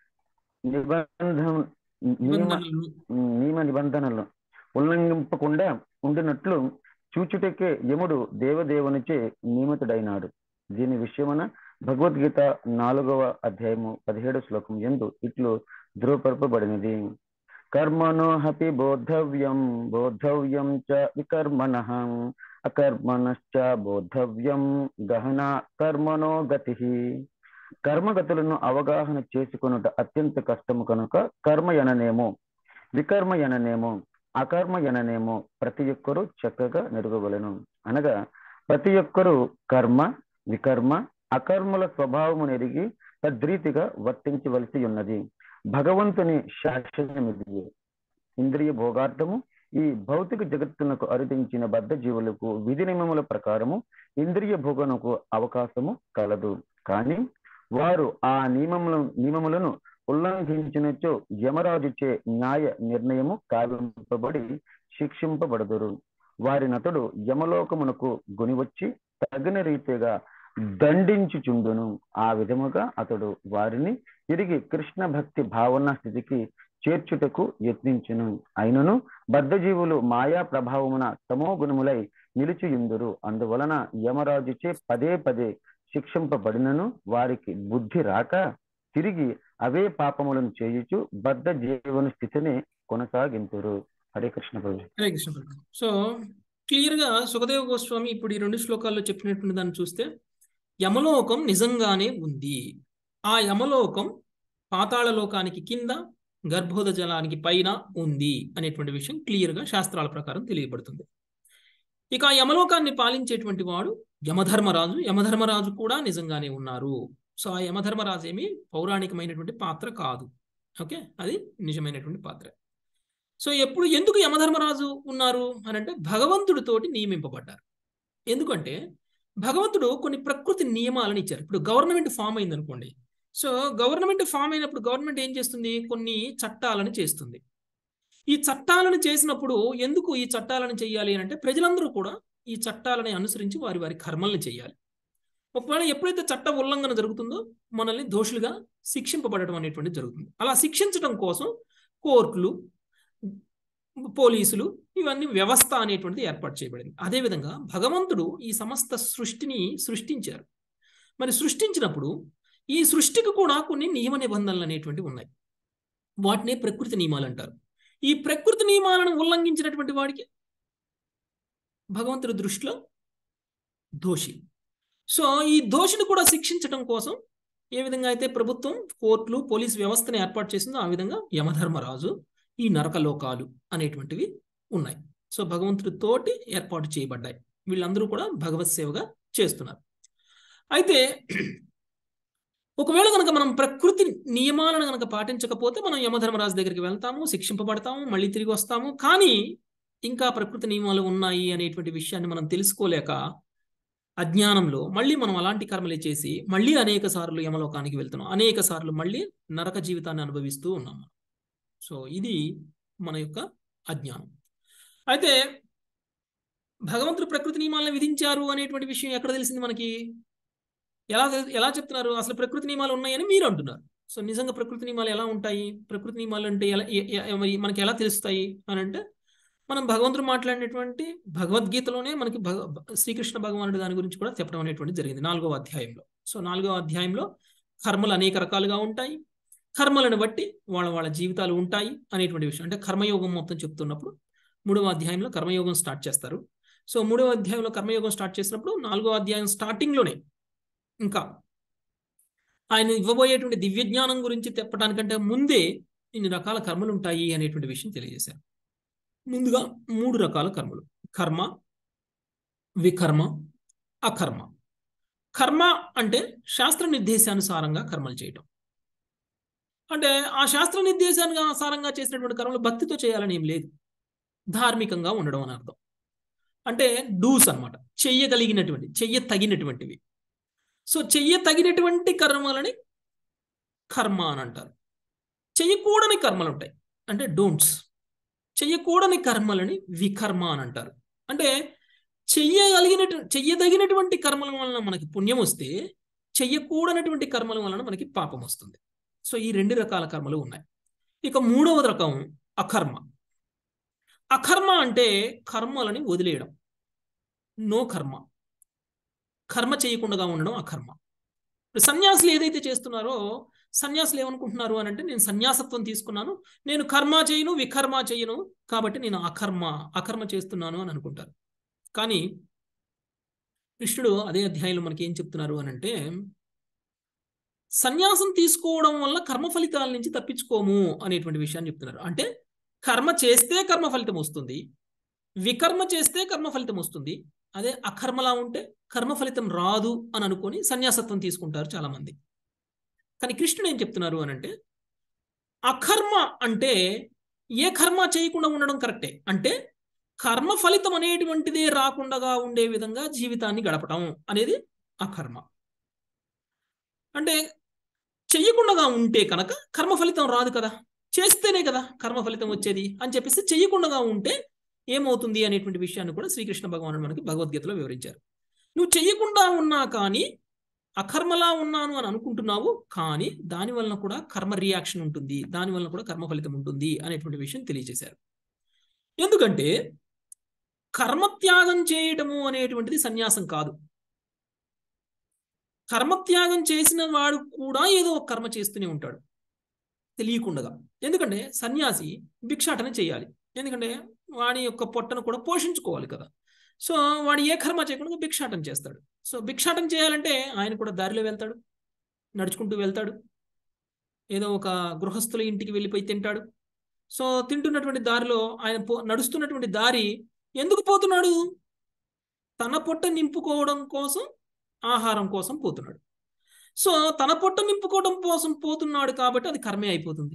నిబంధన నియమ నిబంధనలను నియమ నిబంధనలు ఉల్లంఘింపకుండా ఉండినట్లు చూచుటకే యముడు దేవదేవునిచే నియమితుడైనాడు దీని విషయమున భగవద్గీత నాలుగవ అధ్యాయము పదిహేడు శ్లోకం ఎందు ఇట్లు ధృవపరపబడినది కర్మణో హపి బోద్ధవ్యం బోద్ధవ్యం చ వికర్మణ అకర్మణశ్చ బోద్ధవ్యం గహన కర్మణో గతి కర్మగతులను అవగాహన చేసుకొనుట అత్యంత కష్టము కనుక కర్మ ఎననేమో వికర్మ ఎననేమో అకర్మ ఎననేమో ప్రతి ఒక్కరూ చక్కగా నెరగవలెను అనగా ప్రతి ఒక్కరూ కర్మ వికర్మ అకర్మల స్వభావము నెరిగి తద్రీతిగా వర్తించవలసి ఉన్నది భగవంతుని శాసనమిది ఇంద్రియ భోగార్థము ఈ భౌతిక జగత్తునకు అరుదించిన బద్ధ జీవులకు విధి నియమముల ప్రకారము ఇంద్రియ భోగనకు అవకాశము కలదు కానీ వారు ఆ నియమములను నియమములను ఉల్లంఘించినచో యమరాజుచే న్యాయ నిర్ణయము కావింపబడి శిక్షింపబడదురు వారినతడు యమలోకమునకు గునివచ్చి తగిన రీతిగా దండించుచుండును ఆ విధముగా అతడు వారిని తిరిగి కృష్ణ భక్తి భావన స్థితికి చేర్చుటకు యత్నించును అయినను బద్ధజీవులు మాయా ప్రభావమున తమో గుణములై నిలిచియుందురు అందువలన యమరాజుచే పదే పదే శిక్షింపబడినను వారికి బుద్ధి రాక తిరిగి అవే పాపములను చేయుచు బద్ధ జీవన స్థితిని కొనసాగింతురు హరే కృష్ణ ప్రభు హరే కృష్ణ ప్రభు సో క్లియర్ గా సుఖదేవ గోస్వామి ఇప్పుడు ఈ రెండు శ్లోకాల్లో చెప్పినటువంటి దాన్ని చూస్తే యమలోకం నిజంగానే ఉంది ఆ యమలోకం పాతాళ లోకానికి కింద గర్భోద జలానికి పైన ఉంది అనేటువంటి విషయం క్లియర్ గా శాస్త్రాల ప్రకారం తెలియబడుతుంది ఇక ఆ యమలోకాన్ని పాలించేటువంటి వాడు యమధర్మరాజు యమధర్మరాజు కూడా నిజంగానే ఉన్నారు సో ఆ యమధర్మరాజు ఏమి పౌరాణికమైనటువంటి పాత్ర కాదు ఓకే అది నిజమైనటువంటి పాత్ర సో ఎప్పుడు ఎందుకు యమధర్మరాజు ఉన్నారు అని అంటే భగవంతుడితోటి నియమింపబడ్డారు ఎందుకంటే భగవంతుడు కొన్ని ప్రకృతి నియమాలను ఇచ్చారు ఇప్పుడు గవర్నమెంట్ ఫామ్ అయింది అనుకోండి సో గవర్నమెంట్ ఫామ్ అయినప్పుడు గవర్నమెంట్ ఏం చేస్తుంది కొన్ని చట్టాలను చేస్తుంది ఈ చట్టాలను చేసినప్పుడు ఎందుకు ఈ చట్టాలను చేయాలి అని అంటే ప్రజలందరూ కూడా ఈ చట్టాలని అనుసరించి వారి వారి కర్మల్ని చేయాలి ఒకవేళ ఎప్పుడైతే చట్ట ఉల్లంఘన జరుగుతుందో మనల్ని దోషులుగా శిక్షింపబడటం అనేటువంటిది జరుగుతుంది అలా శిక్షించడం కోసం కోర్టులు పోలీసులు ఇవన్నీ వ్యవస్థ అనేటువంటిది ఏర్పాటు చేయబడింది అదేవిధంగా భగవంతుడు ఈ సమస్త సృష్టిని సృష్టించారు మరి సృష్టించినప్పుడు ఈ సృష్టికి కూడా కొన్ని నియమ నిబంధనలు అనేటువంటివి ఉన్నాయి వాటినే ప్రకృతి నియమాలు అంటారు ఈ ప్రకృతి నియమాలను ఉల్లంఘించినటువంటి వాడికి భగవంతుడి దృష్టిలో దోషి సో ఈ దోషిని కూడా శిక్షించడం కోసం ఏ విధంగా అయితే ప్రభుత్వం కోర్టులు పోలీస్ వ్యవస్థను ఏర్పాటు చేసిందో ఆ విధంగా యమధర్మరాజు ఈ నరకలోకాలు అనేటువంటివి ఉన్నాయి సో భగవంతుడి తోటి ఏర్పాటు చేయబడ్డాయి వీళ్ళందరూ కూడా భగవత్ సేవగా చేస్తున్నారు అయితే ఒకవేళ కనుక మనం ప్రకృతి నియమాలను కనుక పాటించకపోతే మనం యమధర్మరాజు దగ్గరికి వెళ్తాము శిక్షింపబడతాము మళ్ళీ తిరిగి వస్తాము కానీ ఇంకా ప్రకృతి నియమాలు ఉన్నాయి అనేటువంటి విషయాన్ని మనం తెలుసుకోలేక అజ్ఞానంలో మళ్ళీ మనం అలాంటి కర్మలే చేసి మళ్ళీ అనేక సార్లు యమలోకానికి వెళ్తున్నాం అనేక సార్లు మళ్ళీ నరక జీవితాన్ని అనుభవిస్తూ ఉన్నాం సో ఇది మన యొక్క అజ్ఞానం అయితే భగవంతుడు ప్రకృతి నియమాలను విధించారు అనేటువంటి విషయం ఎక్కడ తెలిసింది మనకి ఎలా ఎలా చెప్తున్నారు అసలు ప్రకృతి నియమాలు ఉన్నాయని మీరు అంటున్నారు సో నిజంగా ప్రకృతి నియమాలు ఎలా ఉంటాయి ప్రకృతి నియమాలు అంటే ఎలా మరి మనకి ఎలా తెలుస్తాయి అని అంటే మనం భగవంతుడు మాట్లాడినటువంటి భగవద్గీతలోనే మనకి భగ శ్రీకృష్ణ భగవానుడు దాని గురించి కూడా చెప్పడం అనేటువంటి జరిగింది నాలుగవ అధ్యాయంలో సో నాలుగవ అధ్యాయంలో కర్మలు అనేక రకాలుగా ఉంటాయి కర్మలను బట్టి వాళ్ళ వాళ్ళ జీవితాలు ఉంటాయి అనేటువంటి విషయం అంటే కర్మయోగం మొత్తం చెప్తున్నప్పుడు మూడవ అధ్యాయంలో కర్మయోగం స్టార్ట్ చేస్తారు సో మూడవ అధ్యాయంలో కర్మయోగం స్టార్ట్ చేసినప్పుడు నాలుగవ అధ్యాయం స్టార్టింగ్లోనే ఇంకా ఆయన ఇవ్వబోయేటువంటి దివ్య జ్ఞానం గురించి తెప్పడానికంటే ముందే ఇన్ని రకాల కర్మలు ఉంటాయి అనేటువంటి విషయం తెలియజేశారు ముందుగా మూడు రకాల కర్మలు కర్మ వికర్మ అకర్మ కర్మ అంటే శాస్త్ర నిర్దేశానుసారంగా కర్మలు చేయటం అంటే ఆ శాస్త్ర నిర్దేశానుసారంగా చేసినటువంటి కర్మలు భక్తితో చేయాలని ఏం లేదు ధార్మికంగా ఉండడం అని అర్థం అంటే డూస్ అనమాట చెయ్యగలిగినటువంటి చెయ్య తగినటువంటివి సో చెయ్య తగినటువంటి కర్మలని కర్మ అని అంటారు చెయ్యకూడని కర్మలు ఉంటాయి అంటే డోంట్స్ చెయ్యకూడని కర్మలని వికర్మ అని అంటారు అంటే చెయ్యగలిగినటు చెయ్యదగినటువంటి కర్మల వలన మనకి పుణ్యం వస్తే చెయ్యకూడనటువంటి కర్మల వలన మనకి పాపం వస్తుంది సో ఈ రెండు రకాల కర్మలు ఉన్నాయి ఇక మూడవ రకం అకర్మ అకర్మ అంటే కర్మలని వదిలేయడం నో కర్మ కర్మ చేయకుండా ఉండడం అకర్మ సన్యాసులు ఏదైతే చేస్తున్నారో సన్యాసులు ఏమనుకుంటున్నారు అని అంటే నేను సన్యాసత్వం తీసుకున్నాను నేను కర్మ చేయను వికర్మ చేయను కాబట్టి నేను అకర్మ అకర్మ చేస్తున్నాను అని అనుకుంటారు కానీ కృష్ణుడు అదే అధ్యాయంలో మనకి ఏం చెప్తున్నారు అని అంటే సన్యాసం తీసుకోవడం వల్ల కర్మ ఫలితాల నుంచి తప్పించుకోము అనేటువంటి విషయాన్ని చెప్తున్నారు అంటే కర్మ చేస్తే కర్మ ఫలితం వస్తుంది వికర్మ చేస్తే కర్మ ఫలితం వస్తుంది అదే అకర్మలా ఉంటే కర్మ ఫలితం రాదు అని అనుకొని సన్యాసత్వం తీసుకుంటారు చాలా మంది కానీ కృష్ణుడు ఏం చెప్తున్నారు అని అంటే అకర్మ అంటే ఏ కర్మ చేయకుండా ఉండడం కరెక్టే అంటే కర్మ ఫలితం అనేటువంటిదే రాకుండా ఉండే విధంగా జీవితాన్ని గడపటం అనేది అకర్మ అంటే చెయ్యకుండా ఉంటే కనుక కర్మ ఫలితం రాదు కదా చేస్తేనే కదా కర్మ ఫలితం వచ్చేది అని చెప్పేసి చెయ్యకుండా ఉంటే ఏమవుతుంది అనేటువంటి విషయాన్ని కూడా శ్రీకృష్ణ భగవానుడు మనకి భగవద్గీతలో వివరించారు నువ్వు చెయ్యకుండా ఉన్నా కానీ అకర్మలా ఉన్నాను అని అనుకుంటున్నావు కానీ దాని వలన కూడా కర్మ రియాక్షన్ ఉంటుంది దాని వలన కూడా కర్మ ఫలితం ఉంటుంది అనేటువంటి విషయం తెలియజేశారు ఎందుకంటే కర్మత్యాగం చేయటము అనేటువంటిది సన్యాసం కాదు కర్మత్యాగం చేసిన వాడు కూడా ఏదో ఒక కర్మ చేస్తూనే ఉంటాడు తెలియకుండా ఎందుకంటే సన్యాసి భిక్షాటన చేయాలి ఎందుకంటే వాడి యొక్క పొట్టను కూడా పోషించుకోవాలి కదా సో వాడు ఏ కర్మ చేయకుండా భిక్షాటన చేస్తాడు సో భిక్షాటన చేయాలంటే ఆయన కూడా దారిలో వెళ్తాడు నడుచుకుంటూ వెళ్తాడు ఏదో ఒక గృహస్థుల ఇంటికి వెళ్ళిపోయి తింటాడు సో తింటున్నటువంటి దారిలో ఆయన పో నడుస్తున్నటువంటి దారి ఎందుకు పోతున్నాడు తన పొట్ట నింపుకోవడం కోసం ఆహారం కోసం పోతున్నాడు సో తన పొట్ట నింపుకోవడం కోసం పోతున్నాడు కాబట్టి అది కర్మే అయిపోతుంది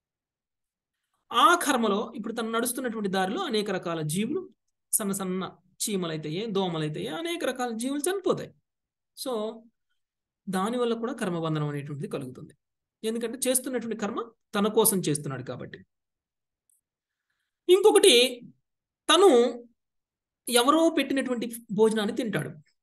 ఆ కర్మలో ఇప్పుడు తను నడుస్తున్నటువంటి దారిలో అనేక రకాల జీవులు సన్న సన్న చీమలైతాయి దోమలైతాయి అనేక రకాల జీవులు చనిపోతాయి సో దానివల్ల కూడా కర్మబంధనం అనేటువంటిది కలుగుతుంది ఎందుకంటే చేస్తున్నటువంటి కర్మ తన కోసం చేస్తున్నాడు కాబట్టి ఇంకొకటి తను ఎవరో పెట్టినటువంటి భోజనాన్ని తింటాడు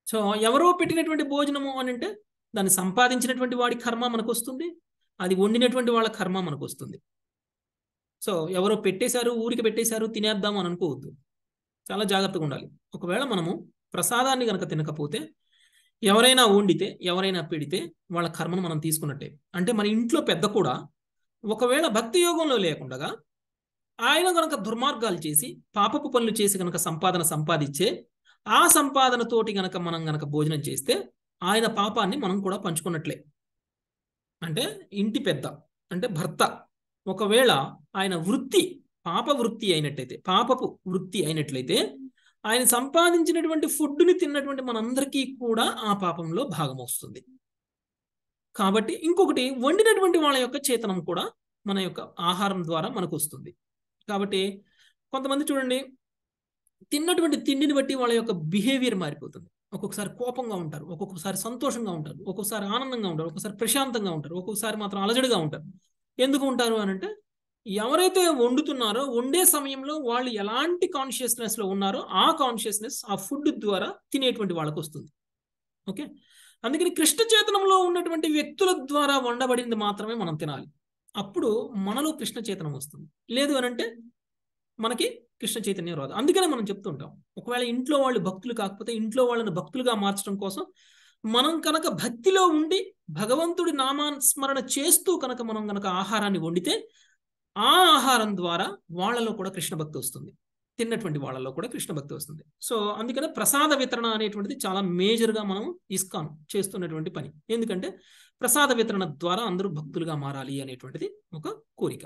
సో ఎవరో పెట్టినటువంటి భోజనము అని అంటే దాన్ని సంపాదించినటువంటి వాడి కర్మ మనకు వస్తుంది అది వండినటువంటి వాళ్ళ కర్మ మనకు వస్తుంది సో ఎవరో పెట్టేశారు ఊరికి పెట్టేశారు తినేద్దాం అని అనుకోవద్దు చాలా జాగ్రత్తగా ఉండాలి ఒకవేళ మనము ప్రసాదాన్ని కనుక తినకపోతే ఎవరైనా వండితే ఎవరైనా పెడితే వాళ్ళ కర్మను మనం తీసుకున్నట్టే అంటే మన ఇంట్లో పెద్ద కూడా ఒకవేళ భక్తి యోగంలో లేకుండా ఆయన కనుక దుర్మార్గాలు చేసి పాపపు పనులు చేసి కనుక సంపాదన సంపాదించే ఆ సంపాదనతోటి గనక మనం గనక భోజనం చేస్తే ఆయన పాపాన్ని మనం కూడా పంచుకున్నట్లే అంటే ఇంటి పెద్ద అంటే భర్త ఒకవేళ ఆయన వృత్తి పాప వృత్తి అయినట్టయితే పాపపు వృత్తి అయినట్లయితే ఆయన సంపాదించినటువంటి ఫుడ్ని తిన్నటువంటి మనందరికీ కూడా ఆ పాపంలో భాగం వస్తుంది కాబట్టి ఇంకొకటి వండినటువంటి వాళ్ళ యొక్క చేతనం కూడా మన యొక్క ఆహారం ద్వారా మనకు వస్తుంది కాబట్టి కొంతమంది చూడండి తిన్నటువంటి తిండిని బట్టి వాళ్ళ యొక్క బిహేవియర్ మారిపోతుంది ఒక్కొక్కసారి కోపంగా ఉంటారు ఒక్కొక్కసారి సంతోషంగా ఉంటారు ఒక్కొక్కసారి ఆనందంగా ఉంటారు ఒక్కొక్కసారి ప్రశాంతంగా ఉంటారు ఒక్కొక్కసారి మాత్రం అలజడిగా ఉంటారు ఎందుకు ఉంటారు అని అంటే ఎవరైతే వండుతున్నారో వండే సమయంలో వాళ్ళు ఎలాంటి కాన్షియస్నెస్ లో ఉన్నారో ఆ కాన్షియస్నెస్ ఆ ఫుడ్ ద్వారా తినేటువంటి వాళ్ళకు వస్తుంది ఓకే అందుకని కృష్ణ చేతనంలో ఉన్నటువంటి వ్యక్తుల ద్వారా వండబడింది మాత్రమే మనం తినాలి అప్పుడు మనలో కృష్ణ చేతనం వస్తుంది లేదు అని అంటే మనకి కృష్ణ చైతన్యం రాదు అందుకనే మనం చెప్తుంటాం ఒకవేళ ఇంట్లో వాళ్ళు భక్తులు కాకపోతే ఇంట్లో వాళ్ళని భక్తులుగా మార్చడం కోసం మనం కనుక భక్తిలో ఉండి భగవంతుడి నామస్మరణ చేస్తూ కనుక మనం కనుక ఆహారాన్ని వండితే ఆ ఆహారం ద్వారా వాళ్ళలో కూడా కృష్ణ భక్తి వస్తుంది తిన్నటువంటి వాళ్ళలో కూడా కృష్ణ భక్తి వస్తుంది సో అందుకనే ప్రసాద వితరణ అనేటువంటిది చాలా మేజర్గా మనం ఇస్కాన్ చేస్తున్నటువంటి పని ఎందుకంటే ప్రసాద వితరణ ద్వారా అందరూ భక్తులుగా మారాలి అనేటువంటిది ఒక కోరిక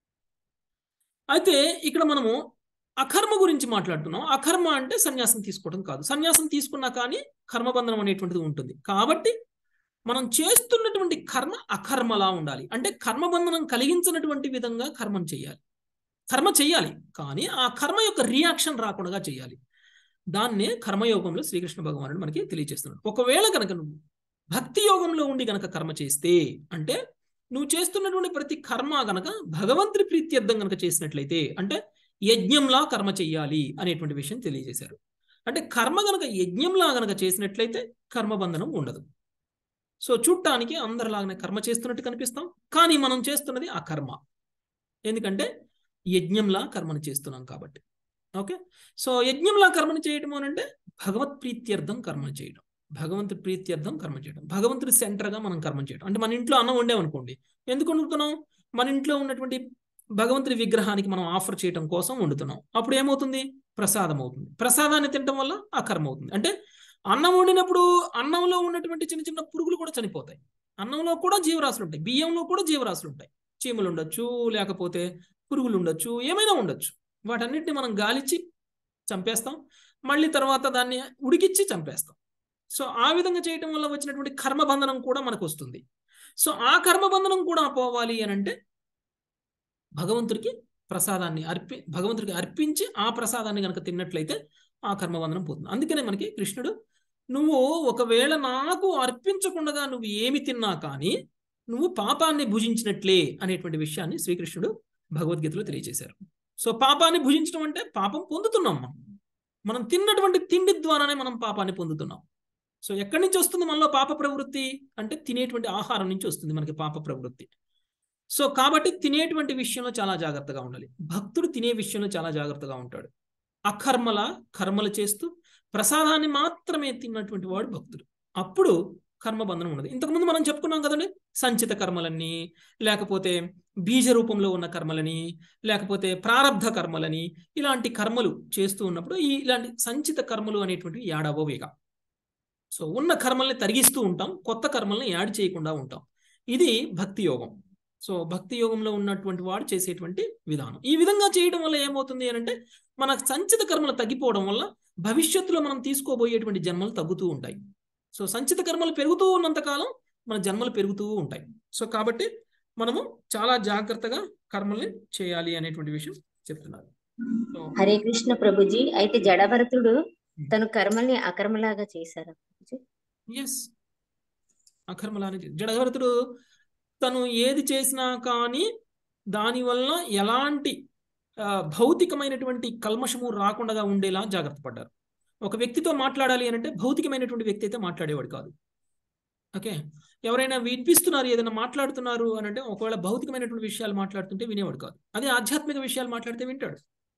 అయితే ఇక్కడ మనము అకర్మ గురించి మాట్లాడుతున్నాం అకర్మ అంటే సన్యాసం తీసుకోవడం కాదు సన్యాసం తీసుకున్నా కానీ కర్మబంధనం అనేటువంటిది ఉంటుంది కాబట్టి మనం చేస్తున్నటువంటి కర్మ అకర్మలా ఉండాలి అంటే కర్మబంధనం కలిగించినటువంటి విధంగా కర్మం చేయాలి కర్మ చేయాలి కానీ ఆ కర్మ యొక్క రియాక్షన్ రాకుండా చేయాలి దాన్నే కర్మయోగంలో శ్రీకృష్ణ భగవానుడు మనకి తెలియజేస్తున్నాడు ఒకవేళ కనుక నువ్వు భక్తి యోగంలో ఉండి గనక కర్మ చేస్తే అంటే నువ్వు చేస్తున్నటువంటి ప్రతి కర్మ గనక భగవంతుడి ప్రీత్యర్థం గనక చేసినట్లయితే అంటే యజ్ఞంలా కర్మ చెయ్యాలి అనేటువంటి విషయం తెలియజేశారు అంటే కర్మ గనక యజ్ఞంలా గనక చేసినట్లయితే కర్మబంధనం ఉండదు సో చూడటానికి అందరిలాగానే కర్మ చేస్తున్నట్టు కనిపిస్తాం కానీ మనం చేస్తున్నది ఆ కర్మ ఎందుకంటే యజ్ఞంలా కర్మను చేస్తున్నాం కాబట్టి ఓకే సో యజ్ఞంలా కర్మను చేయటం అని అంటే భగవత్ ప్రీత్యర్థం కర్మను చేయడం భగవంతుడి ప్రీత్యర్థం కర్మ చేయడం భగవంతుడి సెంటర్గా మనం కర్మ చేయడం అంటే మన ఇంట్లో అన్నం వండామనుకోండి ఎందుకు వండుతున్నాం మన ఇంట్లో ఉన్నటువంటి భగవంతుడి విగ్రహానికి మనం ఆఫర్ చేయడం కోసం వండుతున్నాం అప్పుడు ఏమవుతుంది ప్రసాదం అవుతుంది ప్రసాదాన్ని తినడం వల్ల ఆ కర్మ అవుతుంది అంటే అన్నం వండినప్పుడు అన్నంలో ఉన్నటువంటి చిన్న చిన్న పురుగులు కూడా చనిపోతాయి అన్నంలో కూడా జీవరాశులు ఉంటాయి బియ్యంలో కూడా జీవరాశులు ఉంటాయి చీమలు ఉండొచ్చు లేకపోతే పురుగులు ఉండొచ్చు ఏమైనా ఉండొచ్చు వాటన్నిటిని మనం గాలిచ్చి చంపేస్తాం మళ్ళీ తర్వాత దాన్ని ఉడికిచ్చి చంపేస్తాం సో ఆ విధంగా చేయటం వల్ల వచ్చినటువంటి కర్మబంధనం కూడా మనకు వస్తుంది సో ఆ కర్మబంధనం కూడా పోవాలి అని అంటే భగవంతుడికి ప్రసాదాన్ని అర్పి భగవంతుడికి అర్పించి ఆ ప్రసాదాన్ని కనుక తిన్నట్లయితే ఆ కర్మబంధనం పోతుంది అందుకనే మనకి కృష్ణుడు నువ్వు ఒకవేళ నాకు అర్పించకుండా నువ్వు ఏమి తిన్నా కానీ నువ్వు పాపాన్ని భుజించినట్లే అనేటువంటి విషయాన్ని శ్రీకృష్ణుడు భగవద్గీతలో తెలియజేశారు సో పాపాన్ని భుజించడం అంటే పాపం పొందుతున్నాం మనం మనం తిన్నటువంటి తిండి ద్వారానే మనం పాపాన్ని పొందుతున్నాం సో ఎక్కడి నుంచి వస్తుంది మనలో పాప ప్రవృత్తి అంటే తినేటువంటి ఆహారం నుంచి వస్తుంది మనకి పాప ప్రవృత్తి సో కాబట్టి తినేటువంటి విషయంలో చాలా జాగ్రత్తగా ఉండాలి భక్తుడు తినే విషయంలో చాలా జాగ్రత్తగా ఉంటాడు అకర్మల కర్మలు చేస్తూ ప్రసాదాన్ని మాత్రమే తిన్నటువంటి వాడు భక్తుడు అప్పుడు కర్మబంధనం ఉండదు ఇంతకుముందు మనం చెప్పుకున్నాం కదండి సంచిత కర్మలని లేకపోతే బీజ రూపంలో ఉన్న కర్మలని లేకపోతే ప్రారంధ కర్మలని ఇలాంటి కర్మలు చేస్తూ ఉన్నప్పుడు ఈ ఇలాంటి సంచిత కర్మలు అనేటువంటివి యాడవోవేగా సో ఉన్న కర్మల్ని తరిగిస్తూ ఉంటాం కొత్త కర్మల్ని యాడ్ చేయకుండా ఉంటాం ఇది భక్తి యోగం సో భక్తి యోగంలో ఉన్నటువంటి వాడు చేసేటువంటి విధానం ఈ విధంగా చేయడం వల్ల ఏమవుతుంది అని అంటే మన సంచిత కర్మలు తగ్గిపోవడం వల్ల భవిష్యత్తులో మనం తీసుకోబోయేటువంటి జన్మలు తగ్గుతూ ఉంటాయి సో సంచిత కర్మలు పెరుగుతూ ఉన్నంత కాలం మన జన్మలు పెరుగుతూ ఉంటాయి సో కాబట్టి మనము చాలా జాగ్రత్తగా కర్మల్ని చేయాలి అనేటువంటి విషయం చెప్తున్నారు సో హరే కృష్ణ ప్రభుజీ అయితే జడభరతుడు తను కర్మల్ని అకర్మలాగా చేశారా ప్రభుజీ ఎస్ అకర్మలాని జడభరతుడు తను ఏది చేసినా కానీ దానివల్ల ఎలాంటి భౌతికమైనటువంటి కల్మషము రాకుండా ఉండేలా జాగ్రత్త పడ్డారు ఒక వ్యక్తితో మాట్లాడాలి అని అంటే భౌతికమైనటువంటి వ్యక్తి అయితే మాట్లాడేవాడు కాదు ఓకే ఎవరైనా వినిపిస్తున్నారు ఏదైనా మాట్లాడుతున్నారు అని అంటే ఒకవేళ భౌతికమైనటువంటి విషయాలు మాట్లాడుతుంటే వినేవాడు కాదు అదే ఆధ్యాత్మిక విషయాలు మాట్లాడితే వింటాడు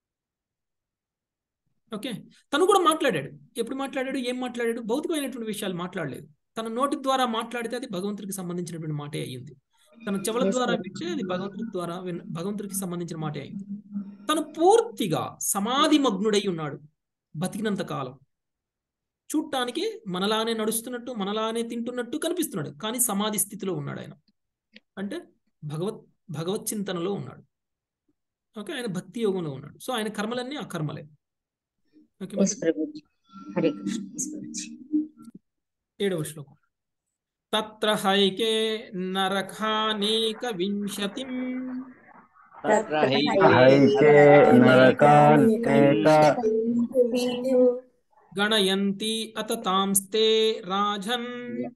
ఓకే తను కూడా మాట్లాడాడు ఎప్పుడు మాట్లాడాడు ఏం మాట్లాడాడు భౌతికమైనటువంటి విషయాలు మాట్లాడలేదు తన నోటి ద్వారా మాట్లాడితే అది భగవంతుడికి సంబంధించినటువంటి మాటే అయ్యింది తన చెవుల Yes, ద్వారా Prabhuji. వింటే అది భగవంతుడి ద్వారా విన్- భగవంతుడికి సంబంధించిన మాటే అయింది తను పూర్తిగా సమాధి మగ్నుడై ఉన్నాడు బతికినంత కాలం చూడటానికి మనలానే నడుస్తున్నట్టు మనలానే తింటున్నట్టు కనిపిస్తున్నాడు కానీ సమాధి స్థితిలో ఉన్నాడు ఆయన అంటే భగవత్ భగవత్ చింతనలో ఉన్నాడు ఓకే ఆయన భక్తి యోగంలో ఉన్నాడు సో ఆయన కర్మలన్నీ ఆ కర్మలే ఓకే ఎస్ ప్రభుజీ హరే కృష్ణ ఎస్ ప్రభుజీ ఏడవ శ్లోకం తత్ర హైకే నరకానేక వింశతిం తత్ర హైకే నరకానేక గణయంతి అత తాంస్తే రాజన్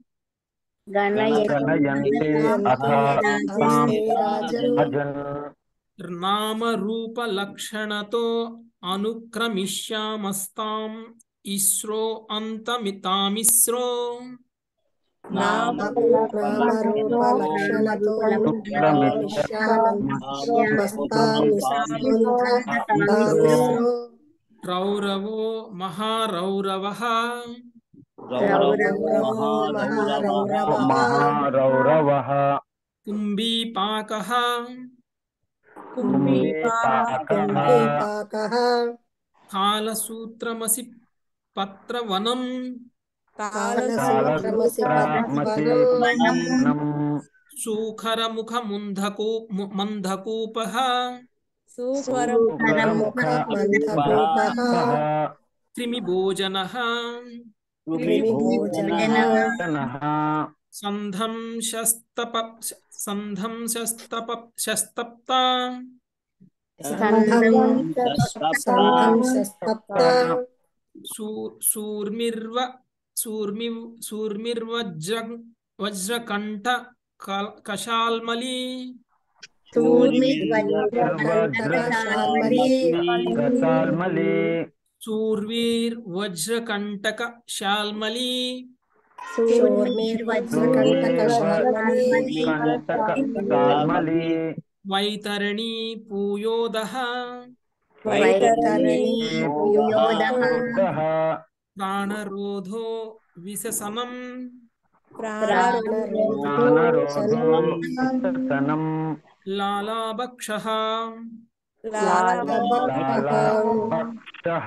గణయంతి అథ తాం రాజన్ నామ రూప లక్షణతో అనుక్రమిష్యామస్తాం ఇస్రో అంతమితామిస్రో రౌరవో మహారౌరవ మహారౌరవ కుంభీపాక కుంభీపాక కాలసూత్రమసి పత్రవనం కాలసూత్రమసి పద్మం సూఖరముఖ ముంధకూ ము- మంధకూప సుఖరముఖ క్రిమిభోజన జనః సంధం శస్తప సంధం శస్తప శస్తప్త సూ- సూర్మిర్వ సూర్మి సూర్మిర్వజ్ర వజ్రకంఠ కల్- కషాల్మలి కసాల్మలి సూర్వీర్ వజ్రకంటక శాల్మలి కంటక సాల్మలి వైతరణి పూయోదః ప్రాణరోధో విశసనం ప్రాణరోధనం లాలాభక్షః లాలభక్షః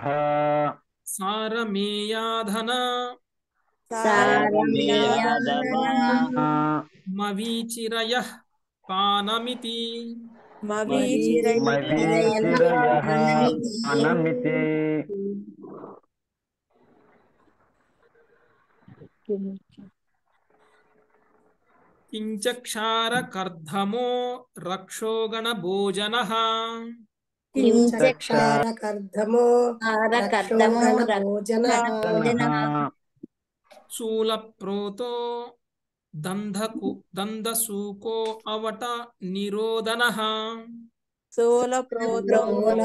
సారమేయాధన మవీచిరయః పానమితి మవీచిరయః అనమితి కించక్షారకర్ధమో రక్షోగణ భోజనః కించక్షారకర్ధమో కర్ధమో భోజన శూలప్రోతో దంధకు దందసూకో అవట నిరోధనః ప్రోతో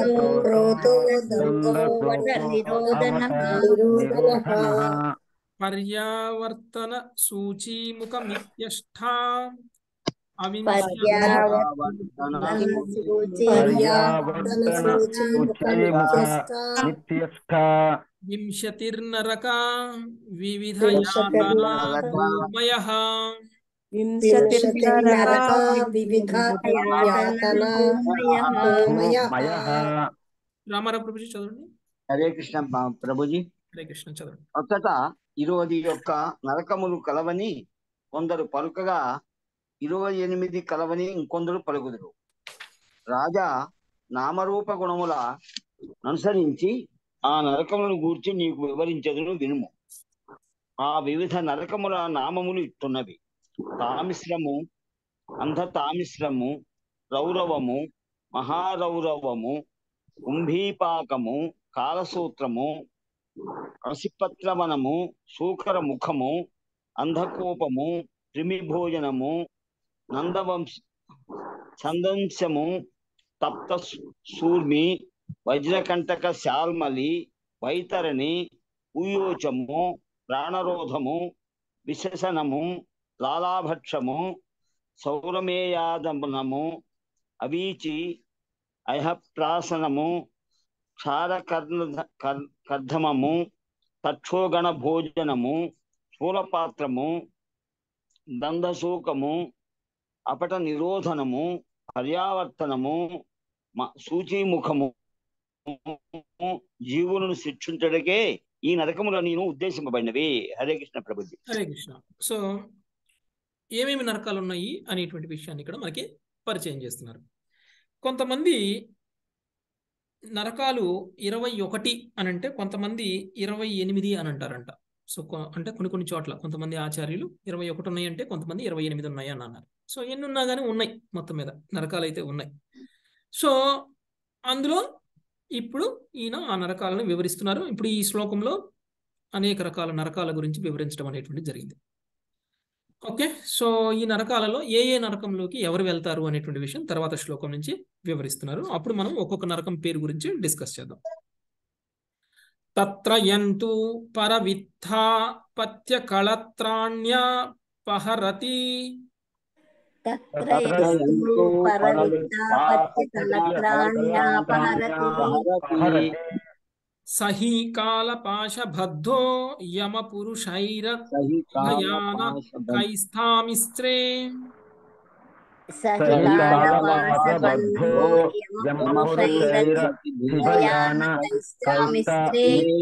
నిరోధనః పర్యావర్తన సూచీముఖమిత్యష్టా పర్యావర్తన సూచీముఖ నిత్యస్థ వింశతిర్నరక వివిధ వింశతిర్నరక వివిధ యాతన హోమయ మయః రామారావు ప్రభుజీ చదవండి హరే కృష్ణ ప- ప్రభుజీ హరే కృష్ణ చదవండి ఒక్కట ఇరవై యొక్క నరకములు కలవని కొందరు పలుకగా ఇరవై ఎనిమిది కలవని ఇంకొందరు పలుకుదురు రాజా నామరూప గుణముల అనుసరించి ఆ నరకములను గూర్చి నీకు వివరించదును వినుము ఆ వివిధ నరకముల నామములు ఇట్టున్నవి తామిశ్రము అంధ తామిశ్రము రౌరవము మహారౌరవము కుంభీపాకము కాలసూత్రము కసిపత్రవనము శూకర ముఖము అంధకోపము క్రిమిభోజనము నందవంశ చందంశము తప్త శూర్మి వజ్రకంటక శాల్మలి వైతరణి ఉయోచము ప్రాణరోధము విశసనము లాలాభక్షము సౌరమేయాదమనము అవీచి అహప్రాసనము క్షారకర్ణ కర్- కర్ధమము తక్షోగణ భోజనము స్థూలపాత్రము దంధశూకము అపట నిరోధనము పర్యావర్తనము మ- సూచీముఖము జీవులను శిక్షించడకే ఈ నరకములు నేను ఉద్దేశింపబడినవి హరే కృష్ణ ప్రభుజీ హరే కృష్ణ సో ఏమేమి నరకాలు ఉన్నాయి అనేటువంటి విషయాన్ని ఇక్కడ మనకి పరిచయం చేస్తున్నారు కొంతమంది నరకాలు ఇరవై ఒకటి అని అంటే కొంతమంది ఇరవై ఎనిమిది అని అంటారంట సో కొ- అంటే కొన్ని కొన్ని చోట్ల కొంతమంది ఆచార్యులు ఇరవై ఒకటి ఉన్నాయి అంటే కొంతమంది ఇరవై ఎనిమిది ఉన్నాయి అని అన్నారు సో ఎన్ని ఉన్నా కానీ ఉన్నాయి మొత్తం మీద నరకాలు అయితే ఉన్నాయి సో అందులో ఇప్పుడు ఈయన ఆ నరకాలను వివరిస్తున్నారు ఇప్పుడు ఈ శ్లోకంలో అనేక రకాల నరకాల గురించి వివరించడం అనేటువంటి జరిగింది ఓకే సో ఈ నరకాలలో ఏ ఏ నరకంలోకి ఎవరు వెళ్తారు అనేటువంటి విషయం తర్వాత శ్లోకం నుంచి వివరిస్తున్నారు అప్పుడు మనం ఒక్కొక్క నరకం పేరు గురించి డిస్కస్ చేద్దాం తత్ర యంతు పరవిత్థా పత్య కళత్రాణ్య పహరతి తత్ర యంతు పరవిత్తాపత్యకలత్రాణ్యాపహరతి సహీ కాలపాశబద్ధో యమ పురుషైర భయాన కైస్థామిస్త్రే సహి కాలపాశబంధో యమపురుషైరభయాన కైస్తామిస్త్రే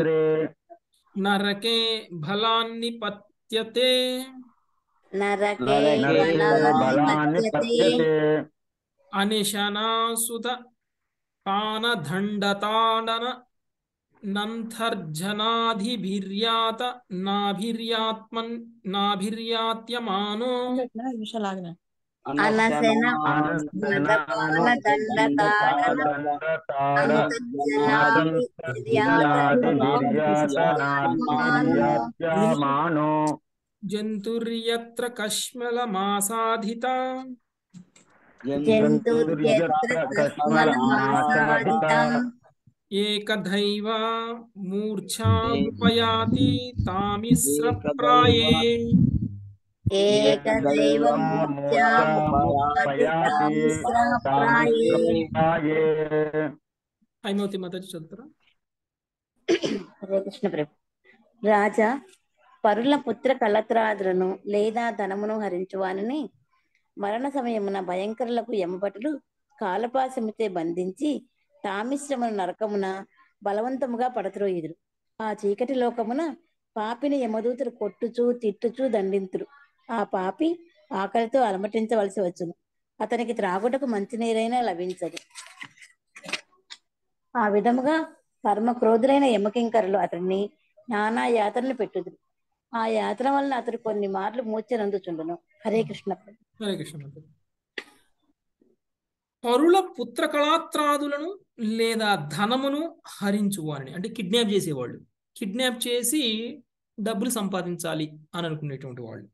నరకే బలాన్ని పత్యతే నరకే బలాన్ని బలాన్ని పత్యతే అనిశనాసుత పానదండతాడన నంథర్జనాధిభిర్యాత నాభిర్యాత్మన్ నాభిర్యాత్యమానో నిమిషాలు ఆగిన అనసెన మదపాన దండతాడన మానో జంతుర్యత్ర కష్మలమాసాధిత జంతుర్యత్ర కస్మలమాసాదితం ఏకదైవ మూర్ఛాముపయాతి తామిశ్రప్రాయే ఏకదైవం ప్రాయే హైమవతి మాతాజీ చదువుతారా హరే కృష్ణ ప్రభు రాజా పరుల పుత్ర కళత్రాదులను లేదా ధనమును హరించువానని మరణ సమయమున భయంకరులకు యమభటులు కాలపాశముచే బంధించి తామిశ్రమున నరకమున బలవంతముగా పడత్రోయుదురు ఆ చీకటి లోకమున పాపిని యమదూతలు కొట్టుచు తిట్టుచు దండింతురు ఆ పాపి ఆకలితో అలమటించవలసి వచ్చును అతనికి త్రాగుటకు మంచినీరైనా లభించదు ఆ విధముగా పరమ క్రోధులైన యమకింకరులు అతన్ని నానా యాతనలు పెట్టుదురు ఆ యాత్ర వలన అతడు కొన్ని మార్లు మూర్ఛనందుచుండును హరే కృష్ణ హరే కృష్ణ మాతాజీ పరుల పుత్ర కళాత్రాదులను లేదా ధనమును హరించువారిని అంటే కిడ్నాప్ చేసేవాళ్ళు కిడ్నాప్ చేసి డబ్బులు సంపాదించాలి అని అనుకునేటువంటి వాళ్ళు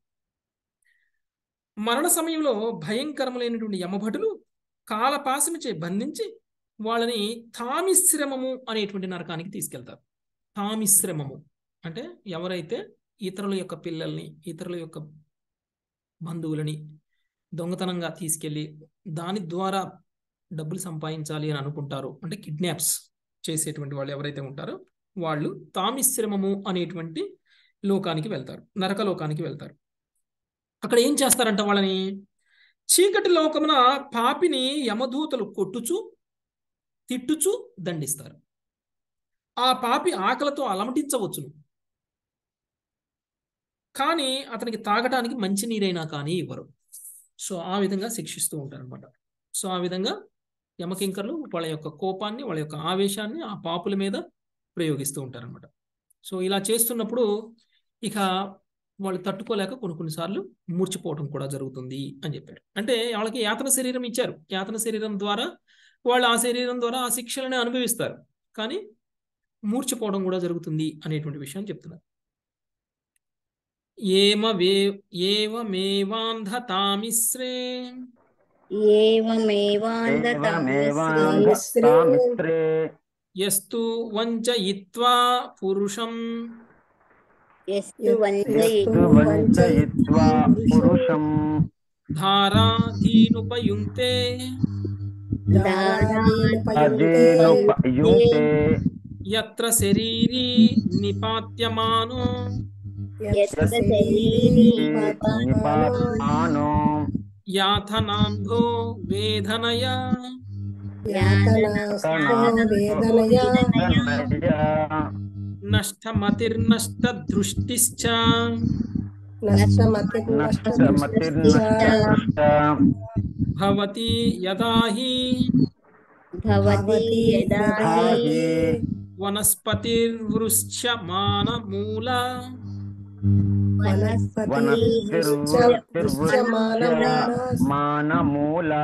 మరణ సమయంలో భయంకరములైనటువంటి యమభటులు కాలపాసమిచే బంధించి వాళ్ళని తామిశ్రమము అనేటువంటి నరకానికి తీసుకెళ్తారు తామిశ్రమము అంటే ఎవరైతే ఇతరుల యొక్క పిల్లల్ని ఇతరుల యొక్క బంధువులని దొంగతనంగా తీసుకెళ్ళి దాని ద్వారా డబ్బులు సంపాదించాలి అని అనుకుంటారు అంటే కిడ్నాప్స్ చేసేటువంటి వాళ్ళు ఎవరైతే ఉంటారో వాళ్ళు తామిశ్రమము అనేటువంటి లోకానికి వెళ్తారు నరక లోకానికి వెళ్తారు అక్కడ ఏం చేస్తారంట వాళ్ళని చీకటి లోకమున పాపిని యమదూతలు కొట్టుచు తిట్టుచు దండిస్తారు ఆ పాపి ఆకలితో అలమటించవచ్చును కానీ అతనికి తాగటానికి మంచి నీరైనా కానీ ఇవ్వరు సో ఆ విధంగా శిక్షిస్తూ ఉంటారు అనమాట సో ఆ విధంగా యమకింకర్లు వాళ్ళ యొక్క కోపాన్ని వాళ్ళ యొక్క ఆవేశాన్ని ఆ పాపుల మీద ప్రయోగిస్తూ ఉంటారనమాట సో ఇలా చేస్తున్నప్పుడు ఇక వాళ్ళు తట్టుకోలేక కొన్ని కొన్నిసార్లు మూర్చిపోవడం కూడా జరుగుతుంది అని చెప్పాడు అంటే వాళ్ళకి యాతన శరీరం ఇచ్చారు యాతన శరీరం ద్వారా వాళ్ళు ఆ శరీరం ద్వారా ఆ శిక్షలను అనుభవిస్తారు కానీ మూర్చిపోవడం కూడా జరుగుతుంది అనేటువంటి విషయం చెప్తున్నారు ఏమవే ఏవమేవాంధతామిశ్రే ఏవమేవాంధతామిశ్రే ఏవమేవాంధతామిశ్రే యస్తు వంచయిత్వా పురుషం యస్తు యస్తు యస్తు వంచయిత్వా పురుషం ధారాధీనుపయుంక్తే దారాదీనుపయుంక్తే అధీనుపయుంక్తే యత్ర శరీరీ నిపాత్యమానో యత్ర యత్ర శరీరీ శరీరీ నిపాత్మానో యాథనాంధో వేదనయా యాతనాస్తో వేదనయా తనయా నష్టమతిర్నష్ట దృష్టిశ్చ నష్టమతి నష్టమతిర్నష్టదృష్ట భవతి యదా హి భవతి యదా ధాహి వనస్పతిర్వృశ్యమానమూల మానమూల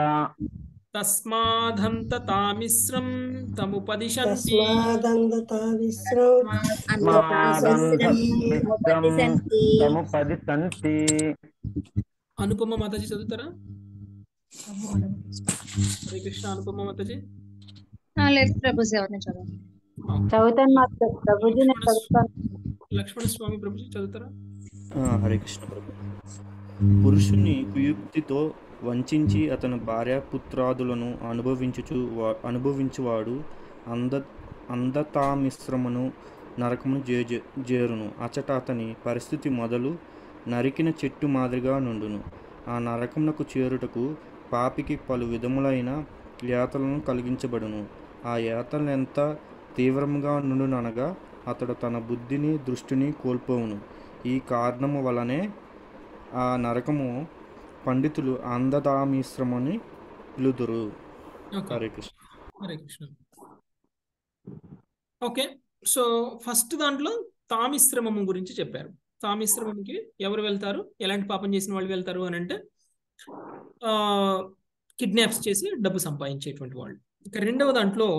తస్మాదంతతామిశ్రం తముపదిశంతి తస్మాదందతావిశ్రం సముపదిశంతి సముపది సంతి అనుపమ మాతాజీ చదువుతారా హరే కృష్ణ అనుపమ మాతాజీ లేదు ప్రభుజీ ఎవరిని చదవండి చదువుతాను మా ప్రభుజీ నేను చదువుతాను లక్ష్మణ స్వామి ప్రభుజీ చదువుతారా ఆ, హరే కృష్ణ ప్రభు పురుషుని కుయుక్తితో వంచించి అతని భార్యాపుత్రాదులను అనుభవించుచు వా- అనుభవించువాడు అంద అందతామిశ్రమును నరకమును జే జే- చేరును అచట అతని పరిస్థితి మొదలు నరికిన చెట్టు మాదిరిగా నుండును ఆ నరకమునకు చేరుటకు పాపికి పలు విధములైన యాతలను కలిగించబడును ఆ యాతనలు ఎంత తీవ్రముగా నుండుననగా అతడు తన బుద్ధిని దృష్టిని కోల్పోవును ఈ కారణము వలనే ఆ నరకము పండితులు అంధతామిశ్రమని పిలుదురు okay Hare Krishna Hare Krishna okay so first దాంట్లో తామిశ్రమము గురించి చెప్పారు తామిశ్రమంకి ఎవరు వెళ్తారు ఎలాంటి పాపం చేసిన వాళ్ళు వెళ్తారు అని అంటే ఆ కిడ్నాప్స్ చేసి డబ్బు సంపాదించేటువంటి వాళ్ళు ఇక రెండవ దాంట్లో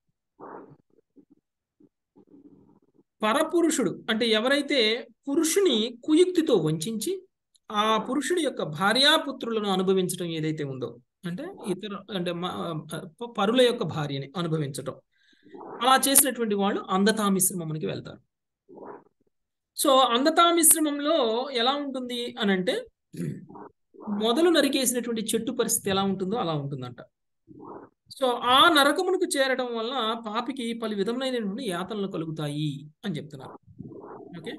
పరపురుషుడు అంటే ఎవరైతే పురుషుని కుయుక్తితో వంచించి ఆ పురుషుడి యొక్క భార్యాపుత్రులను అనుభవించడం ఏదైతే ఉందో అంటే ఇతర అంటే మ- ప- పరుల యొక్క భార్యని అనుభవించటం అలా చేసినటువంటి వాళ్ళు అంధతామిశ్రమమునికి వెళ్తారు సో అంధతామిశ్రమంలో ఎలా ఉంటుంది అని అంటే మొదలు నరికేసినటువంటి చెట్టు పరిస్థితి ఎలా ఉంటుందో అలా ఉంటుందంట సో ఆ నరకమునకు చేరడం వల్ల పాపికి పలు విధములైనటువంటి యాతనలు కలుగుతాయి అని చెప్తున్నారు ఓకే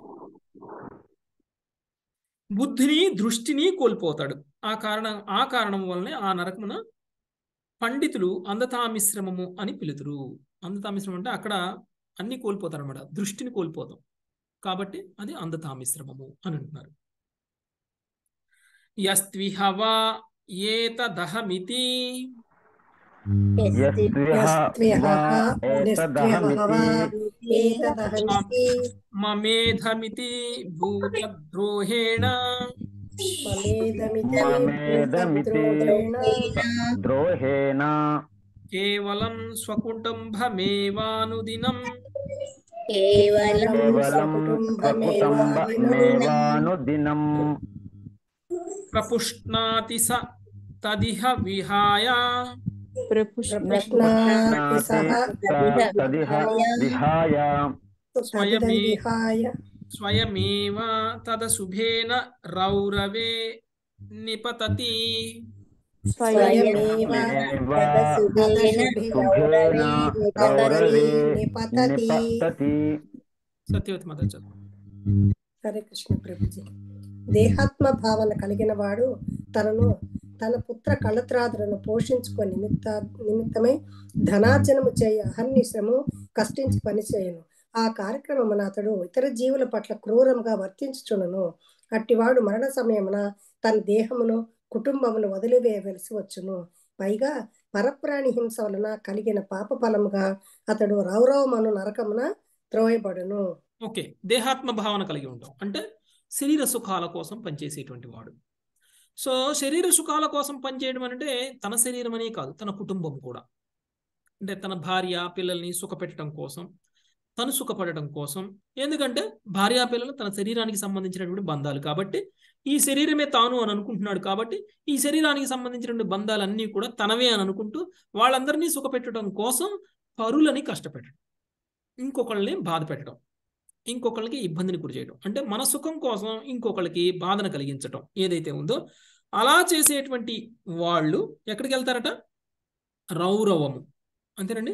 బుద్ధిని దృష్టిని కోల్పోతాడు ఆ కారణం ఆ కారణం వల్లనే ఆ నరకమున పండితులు అంధతామిశ్రమము అని పిలుతురు అంధతామిశ్రమం అంటే అక్కడ అన్ని కోల్పోతారు అనమాట దృష్టిని కోల్పోతాం కాబట్టి అది అంధతామిశ్రమము అని అంటున్నారు యస్త్విహవా ఏతదహమితి యస్త్విహ నిస్త్విహవ ఏతదహమితి మమేధమితి భూతద్రోహేణ మమేదమితి మమేదమితి ద్రోహేణ కేవలం స్వకుటుంబమేవానుదినం కేవలం కేవలం స్వకుటుంబమేవానుదినం ప్రపుష్ణాతి స తదిహ విహాయ ప్రపుష్ణాతి సహ తదిహ విహాయ స్వయమే విహాయ స్వయమేవ తదశుభేన రౌరవే నిపతతి స్వయమేవ శుభేన గౌరవే నిపతతి నిపతతి సత్యవతి మాత చదువు హరే కృష్ణ ప్రభుజీ దేహాత్మ భావన కలిగిన వాడు తనను తన పుత్ర కళత్రాదులను పోషించుకొని నిమిత్త నిమిత్తమై ధనార్జనము చేయ అహర్నిశము కష్టించి పనిచేయను ఆ కార్యక్రమమున అతడు ఇతర జీవుల పట్ల క్రూరంగా వర్తించుచునను అట్టివాడు మరణ సమయమున తన దేహమును కుటుంబమును వదిలివేయవలసి వచ్చును పైగా పరప్రాణి హింస వలన కలిగిన పాప ఫలముగా అతడు రౌరవమను నరకమున త్రోయబడును ఓకే దేహాత్మ భావన కలిగి ఉంటాం అంటే శరీర సుఖాల కోసం పనిచేసేటువంటి వాడు సో శరీర సుఖాల కోసం పనిచేయడం అంటే తన శరీరం అనే కాదు తన కుటుంబం కూడా అంటే తన భార్య పిల్లల్ని సుఖపెట్టడం కోసం తను సుఖపడటం కోసం ఎందుకంటే భార్య పిల్లలు తన శరీరానికి సంబంధించినటువంటి బంధాలు కాబట్టి ఈ శరీరమే తాను అని అనుకుంటున్నాడు కాబట్టి ఈ శరీరానికి సంబంధించినటువంటి బంధాలన్నీ కూడా తనవే అని అనుకుంటూ వాళ్ళందరినీ సుఖపెట్టడం కోసం పరులని కష్టపెట్టడం ఇంకొకళ్ళని బాధ పెట్టడం ఇంకొకళ్ళకి ఇబ్బందిని గురి చేయడం అంటే మన సుఖం కోసం ఇంకొకళ్ళకి బాధను కలిగించటం ఏదైతే ఉందో అలా చేసేటువంటి వాళ్ళు ఎక్కడికి వెళ్తారట రౌరవము అంతేనండి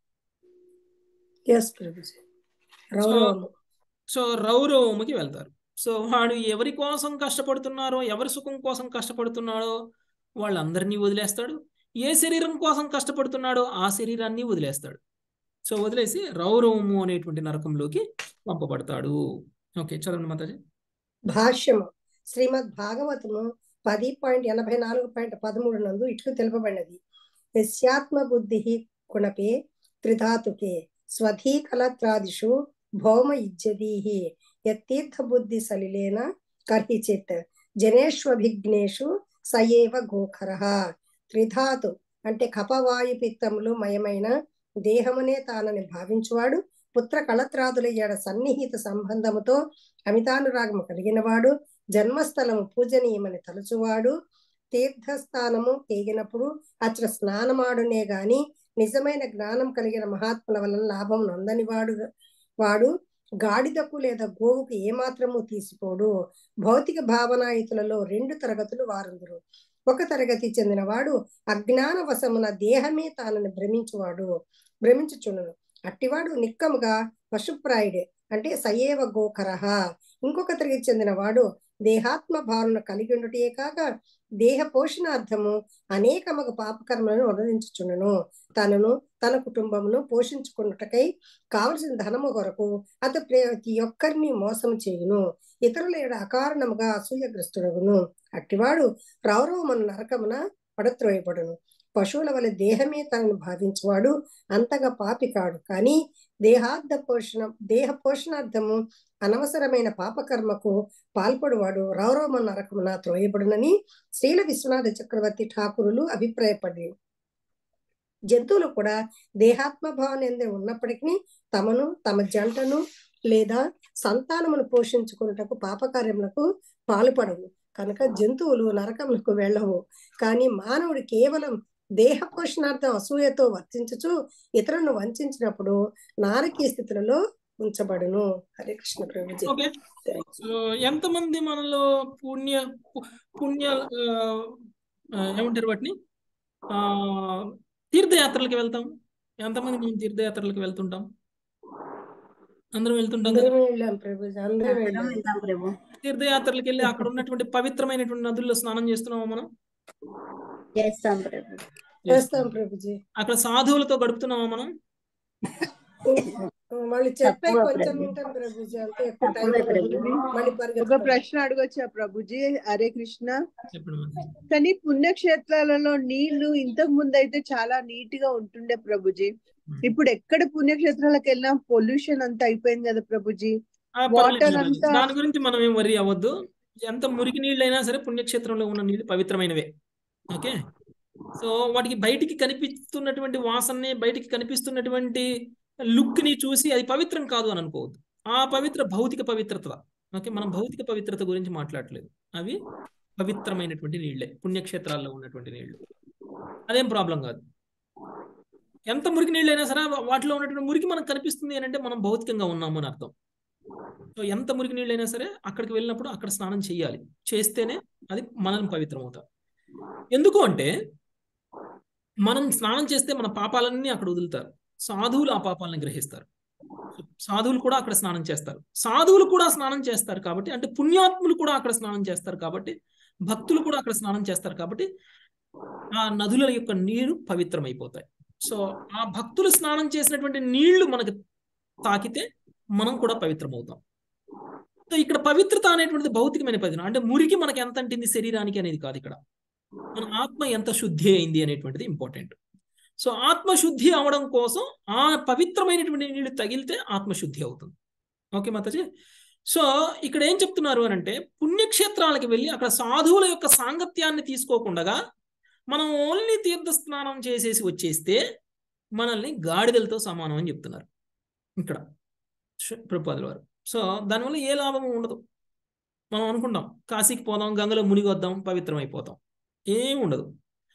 ఎస్ ప్రభుజీ రౌరవము సో రౌరవముకి వెళ్తారు సో వాడు ఎవరి కోసం కష్టపడుతున్నారో ఎవరి సుఖం కోసం కష్టపడుతున్నాడో వాళ్ళందరినీ వదిలేస్తాడు ఏ శరీరం కోసం కష్టపడుతున్నాడో ఆ శరీరాన్ని వదిలేస్తాడు సో వదిలేసి రౌరవము అనేటువంటి నరకంలోకి పంపబడతాడు ఓకే చదవండి మాతాజీ భాష్యము శ్రీమద్ భాగవతము పది పాయింట్ ఎనభై నాలుగు పాయింట్ పదమూడు నందు ఇట్లు తెలుపబడినది యస్యాత్మ బుద్ధి కుణపే త్రిధాతుకే స్వధీకలత్రాదిషు భౌమ ఇజ్జదీహి యత్తీర్థ బుద్ధి సలిలేన కర్హిచిత్ జనేష్వభిఘ్నేషు సయేవ గోఖర త్రిధాతు అంటే కపవాయు పిత్తములు మయమైన దేహమునే తానని భావించువాడు పుత్ర కళత్రాదుల ఏడ సన్నిహిత సంబంధముతో అమితానురాగము కలిగినవాడు జన్మస్థలము పూజనీయమని తలుచువాడు తీర్థస్థానము తేగినప్పుడు అచ్చట స్నానమాడునే గాని నిజమైన జ్ఞానం కలిగిన మహాత్ముల వలన లాభం నొందని వాడు వాడు గాడిదకు లేదా గోవుకు ఏమాత్రము తీసిపోడు భౌతిక భావనాయుతులలో రెండు తరగతులు వారుందరు ఒక తరగతి చెందినవాడు అజ్ఞాన వశమున దేహమే తానని భ్రమించువాడు భ్రమించుచుండును అట్టివాడు నిక్కముగా పశుప్రాయుడే అంటే సయేవ గోకరహ ఇంకొక తరగతి చెందినవాడు దేహాత్మ భావన కలిగి ఉండుటే కాక దేహ పోషణార్థము అనేకమగ పాపకర్మలను అనువదించుచుండును తనను తన కుటుంబమును పోషించుకున్నటకై కావలసిన ధనము కొరకు అత ప్రతి ఒక్కరిని మోసం చేయును ఇతరుల ఏడ అకారణముగా అసూయగ్రస్తుడగును అట్టివాడు రౌరవమున నరకమున పడత్రోయబడును పశువుల వల్ల దేహమే తనను భావించువాడు అంతగా పాపి కాడు కానీ దేహార్థ పోషణ దేహ పోషణార్థము అనవసరమైన పాపకర్మకు పాల్పడువాడు రౌరవ నరకమున త్రోయబడునని శ్రీల విశ్వనాథ చక్రవర్తి ఠాకూరులు అభిప్రాయపడి జంతువులు కూడా దేహాత్మ భావన ఎందు ఉన్నప్పటికీ తమను తమ జంటను లేదా సంతానమును పోషించుకున్నటకు పాపకార్యములకు పాల్పడవు కనుక జంతువులు నరకములకు వెళ్ళవు కానీ మానవుడు కేవలం దేహ పోషణార్థం అసూయతో వర్తించుచు ఇతరులను వంచినప్పుడు నారకీయ స్థితులలో ఉంచబడును హరే కృష్ణ ప్రభుజీ ఓకే సో ఎంతమంది మనలో పుణ్య పు- పుణ్య ఆ, ఆ, ఏమంటారు వాటిని ఆ తీర్థయాత్రలకు వెళ్తాం ఎంతమంది మనం తీర్థయాత్రలకు వెళ్తుంటాం అందరం వెళ్తుంటాం కదా అందరం వెళ్ళాం ప్రభుజీ అందరం అందరం వెళ్ళాం వెళ్తాం ప్రభు తీర్థయాత్రలకు వెళ్ళి అక్కడ ఉన్నటువంటి పవిత్రమైనటువంటి నదుల్లో స్నానం చేస్తున్నామా మనం చేస్తాం ప్రభు చేస్తాం ప్రభుజీ అక్కడ సాధువులతో గడుపుతున్నామా మనం వాళ్ళు చెప్పే తక్కువ కొంచెం ప్రభు వింటాం ప్రభుజీ అంతే ఎక్కువ టైం తక్కువే ప్రభుజీ ప్రభు మళ్ళీ ఒక పరిగెత్తుతాం ప్రశ్న అడగొచ్చా ప్రభుజీ హరే కృష్ణ చెప్పండి మాతాజీ. కానీ పుణ్యక్షేత్రాలలో నీళ్లు ఇంతకు ముందు అయితే చాలా నీట్ గా ఉంటుండే ప్రభుజీ ఇప్పుడు ఎక్కడ పుణ్యక్షేత్రాలకు వెళ్ళినా పొల్యూషన్ అంతా అయిపోయింది కదా ప్రభుజీ ఆ, పర్లేదు వాటర్ మాతాజీ. అంతా దాని గురించి మనం ఏం వరి అవ్వద్దు ఎంత మురికి నీళ్ళు అయినా సరే పుణ్యక్షేత్రంలో ఉన్న నీళ్ళు పవిత్రమైనవే ఓకే సో వాటికి బయటికి కనిపిస్తున్నటువంటి వాసనని బయటికి కనిపిస్తున్నటువంటి లుక్ ని చూసి అది పవిత్రం కాదు అని అనుకోవద్దు ఆ పవిత్ర భౌతిక పవిత్రత ఓకే మనం భౌతిక పవిత్రత గురించి మాట్లాడట్లేదు అవి పవిత్రమైనటువంటి నీళ్ళే పుణ్యక్షేత్రాల్లో ఉన్నటువంటి నీళ్లు అదేం ప్రాబ్లం కాదు ఎంత మురికి నీళ్ళు అయినా సరే వా- వాటిలో ఉన్నటువంటి మురికి మనకు కనిపిస్తుంది అని అంటే మనం భౌతికంగా ఉన్నాము అని అర్థం సో ఎంత మురికి నీళ్ళు అయినా సరే అక్కడికి వెళ్ళినప్పుడు అక్కడ స్నానం చేయాలి చేస్తేనే అది మనం పవిత్రం అవుతాం ఎందుకు అంటే మనం స్నానం చేస్తే మన పాపాలన్నీ అక్కడ వదులుతారు సాధువులు ఆ పాపాలను గ్రహిస్తారు సాధువులు కూడా అక్కడ స్నానం చేస్తారు సాధువులు కూడా స్నానం చేస్తారు కాబట్టి అంటే పుణ్యాత్ములు కూడా అక్కడ స్నానం చేస్తారు కాబట్టి భక్తులు కూడా అక్కడ స్నానం చేస్తారు కాబట్టి ఆ నదుల యొక్క నీరు పవిత్రమైపోతాయి సో ఆ భక్తులు స్నానం చేసినటువంటి నీళ్లు మనకు తాకితే మనం కూడా పవిత్రమవుతాం సో ఇక్కడ పవిత్రత అనేటువంటిది భౌతికమైన పవిత్రం అంటే మురికి మనకి ఎంత అంటింది శరీరానికి అనేది కాదు ఇక్కడ మన ఆత్మ ఎంత శుద్ధి అయింది అనేటువంటిది ఇంపార్టెంట్ సో ఆత్మశుద్ధి అవడం కోసం ఆ పవిత్రమైనటువంటి నీళ్లు తగిలితే ఆత్మశుద్ధి అవుతుంది ఓకే మాతాజీ సో ఇక్కడ ఏం చెప్తున్నారు అని అంటే పుణ్యక్షేత్రాలకు వెళ్ళి అక్కడ సాధువుల యొక్క సాంగత్యాన్ని తీసుకోకుండా మనం ఓన్లీ తీర్థ స్నానం చేసేసి వచ్చేస్తే మనల్ని గాడిదలతో సమానం అని చెప్తున్నారు ఇక్కడ ప్రభుపాదుల వారు సో దానివల్ల ఏ లాభం ఉండదు మనం అనుకుంటాం కాశీకి పోదాం గంగలో మునిగొద్దాం పవిత్రం అయిపోతాం ఏం ఉండదు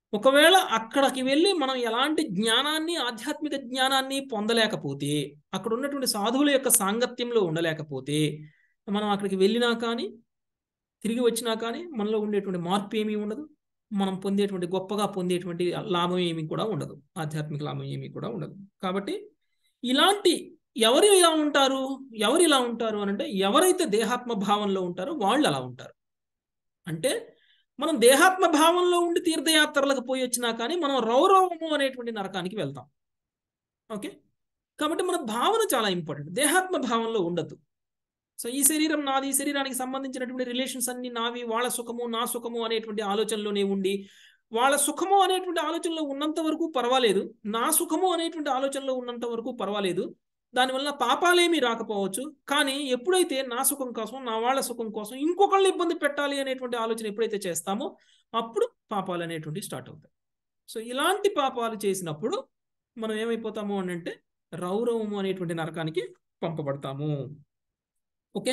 ఒకవేళ అక్కడికి వెళ్ళి మనం ఎలాంటి జ్ఞానాన్ని ఆధ్యాత్మిక జ్ఞానాన్ని పొందలేకపోతే అక్కడ ఉన్నటువంటి సాధువుల యొక్క సాంగత్యంలో ఉండలేకపోతే మనం అక్కడికి వెళ్ళినా కానీ తిరిగి వచ్చినా కానీ మనలో ఉండేటువంటి మార్పు ఏమీ ఉండదు మనం పొందేటువంటి గొప్పగా పొందేటువంటి లాభం ఏమీ కూడా ఉండదు ఆధ్యాత్మిక లాభం ఏమీ కూడా ఉండదు కాబట్టి ఇలాంటి ఎవరు ఇలా ఉంటారు ఎవరు ఇలా ఉంటారు అని అంటే ఎవరైతే దేహాత్మ భావంలో ఉంటారో వాళ్ళు అలా ఉంటారు అంటే మనం దేహాత్మ భావంలో ఉండి తీర్థయాత్రలకు పోయి వచ్చినా కానీ మనం రౌరవము అనేటువంటి నరకానికి వెళ్తాం ఓకే కాబట్టి మన భావన చాలా ఇంపార్టెంట్ దేహాత్మ భావంలో ఉండద్దు సో ఈ శరీరం నాది ఈ శరీరానికి సంబంధించినటువంటి రిలేషన్స్ అన్ని నావి వాళ్ళ సుఖము నా సుఖము అనేటువంటి ఆలోచనలోనే ఉండి వాళ్ళ సుఖము అనేటువంటి ఆలోచనలో ఉన్నంత వరకు పర్వాలేదు నా సుఖము అనేటువంటి ఆలోచనలో ఉన్నంత వరకు పర్వాలేదు దానివల్ల పాపాలేమీ రాకపోవచ్చు కానీ ఎప్పుడైతే నా సుఖం కోసం నా వాళ్ళ సుఖం కోసం ఇంకొకళ్ళని ఇబ్బంది పెట్టాలి అనేటువంటి ఆలోచన ఎప్పుడైతే చేస్తామో అప్పుడు పాపాలు అనేటువంటి స్టార్ట్ అవుతాయి సో ఇలాంటి పాపాలు చేసినప్పుడు మనం ఏమైపోతాము అని అంటే రౌరవము అనేటువంటి నరకానికి పంపబడతాము ఓకే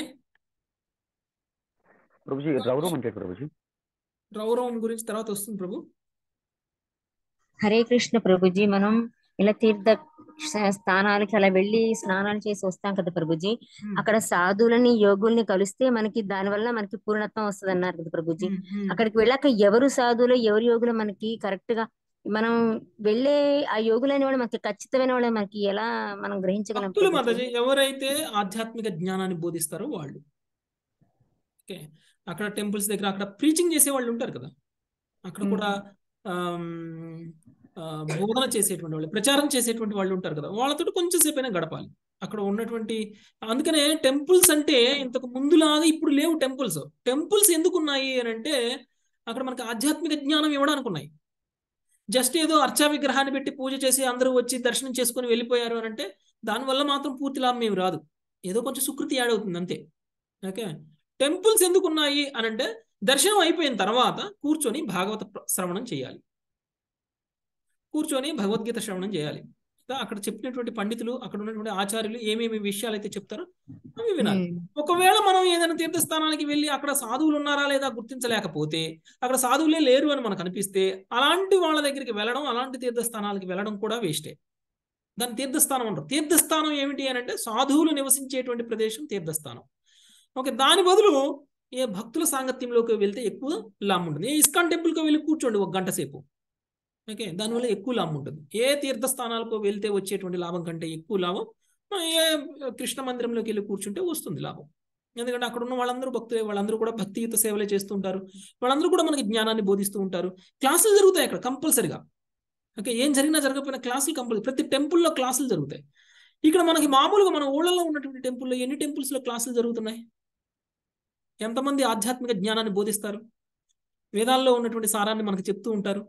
ప్రభుజీ రౌరవం అంటే ప్రభుజీ రౌరవం గురించి తర్వాత వస్తుంది ప్రభు హరే కృష్ణ ప్రభుజీ మనం ఇలా తీర్థ క్ష- స్థానాలకి అలా వెళ్ళి స్నానాలు చేసి వస్తాం కదా ప్రభుజీ అక్కడ సాధువులని యోగుల్ని కలిస్తే మనకి దాని వల్ల మనకి పూర్ణత్వం వస్తుంది అన్నారు కదా ప్రభుజీ అక్కడికి వెళ్ళాక ఎవరు సాధువులు ఎవరు యోగులు మనకి కరెక్ట్ గా మనం వెళ్ళే ఆ యోగులైన వాళ్ళు మనకి ఖచ్చితమైన వాళ్ళు మనకి ఎలా మనం గ్రహించగలం భక్తులు ప్రభుజీ మాతాజీ ఎవరైతే ఆధ్యాత్మిక జ్ఞానాన్ని బోధిస్తారో వాళ్ళు ఓకే అక్కడ టెంపుల్స్ దగ్గర అక్కడ ప్రీచింగ్ చేసే వాళ్ళు ఉంటారు కదా అక్కడ కూడా ఆమ్, ఆ, బోధన చేసేటువంటి వాళ్ళు ప్రచారం చేసేటువంటి వాళ్ళు ఉంటారు కదా వాళ్ళతో కొంచెం సేపైనా గడపాలి అక్కడ ఉన్నటువంటి అందుకనే టెంపుల్స్ అంటే ఇంతకు ముందులాగా ఇప్పుడు లేవు టెంపుల్స్ టెంపుల్స్ ఎందుకు ఉన్నాయి అని అంటే అక్కడ మనకి ఆధ్యాత్మిక జ్ఞానం ఇవ్వడానికి ఉన్నాయి జస్ట్ ఏదో అర్చా విగ్రహాన్ని పెట్టి పూజ చేసి అందరూ వచ్చి దర్శనం చేసుకొని వెళ్ళిపోయారు అని అంటే దానివల్ల మాత్రం పూర్తి లాభం ఏమి రాదు ఏదో కొంచెం సుకృతి యాడ్ అవుతుంది అంతే ఓకే టెంపుల్స్ ఎందుకు ఉన్నాయి అని అంటే దర్శనం అయిపోయిన తర్వాత కూర్చొని భాగవత ప్ర- శ్రవణం చేయాలి కూర్చొని భగవద్గీత శ్రవణం చేయాలి దా- అక్కడ చెప్పినటువంటి పండితులు అక్కడ ఉన్నటువంటి ఆచార్యులు ఏమేమి విషయాలు అయితే చెప్తారో అవి వినాలి ఒకవేళ మనం ఏదైనా తీర్థస్థానానికి వెళ్ళి అక్కడ సాధువులు ఉన్నారా లేదా గుర్తించలేకపోతే అక్కడ సాధువులే లేరు అని మనకు అనిపిస్తే అలాంటి వాళ్ళ దగ్గరికి వెళ్ళడం అలాంటి తీర్థస్థానాలకి వెళ్ళడం కూడా వేస్టే దాన్ని తీర్థస్థానం అంటారు తీర్థస్థానం ఏమిటి అని అంటే సాధువులు నివసించేటువంటి ప్రదేశం తీర్థస్థానం ఓకే దాని బదులు ఏ భక్తుల సాంగత్యంలోకి వెళ్తే ఎక్కువ లాభం ఉంటుంది ఏ ఇస్కాన్ టెంపుల్కి వెళ్ళి కూర్చోండి ఒక గంట సేపు ఓకే దానివల్ల ఎక్కువ లాభం ఉంటుంది ఏ తీర్థస్థానాలకు వెళ్తే వచ్చేటువంటి లాభం కంటే ఎక్కువ లాభం ఆ, ఏ కృష్ణ మందిరంలోకి వెళ్ళి కూర్చుంటే వస్తుంది లాభం ఎందుకంటే అక్కడ ఉన్న వాళ్ళందరూ భక్తులే వాళ్ళందరూ కూడా భక్తియుత సేవలే చేస్తూ ఉంటారు వాళ్ళందరూ కూడా మనకి జ్ఞానాన్ని బోధిస్తూ ఉంటారు క్లాసులు జరుగుతాయి అక్కడ కంపల్సరిగా ఓకే ఏం జరిగినా జరగకపోయినా క్లాసులు కంపల్సరీ ప్రతి టెంపుల్లో క్లాసులు జరుగుతాయి ఇక్కడ మనకి మామూలుగా మన ఊళ్ళలో ఉన్నటువంటి టెంపుల్లో ఎన్ని టెంపుల్స్లో క్లాసులు జరుగుతున్నాయి ఎంతమంది ఆధ్యాత్మిక జ్ఞానాన్ని బోధిస్తారు వేదాల్లో ఉన్నటువంటి సారాన్ని మనకు చెప్తూ ఉంటారు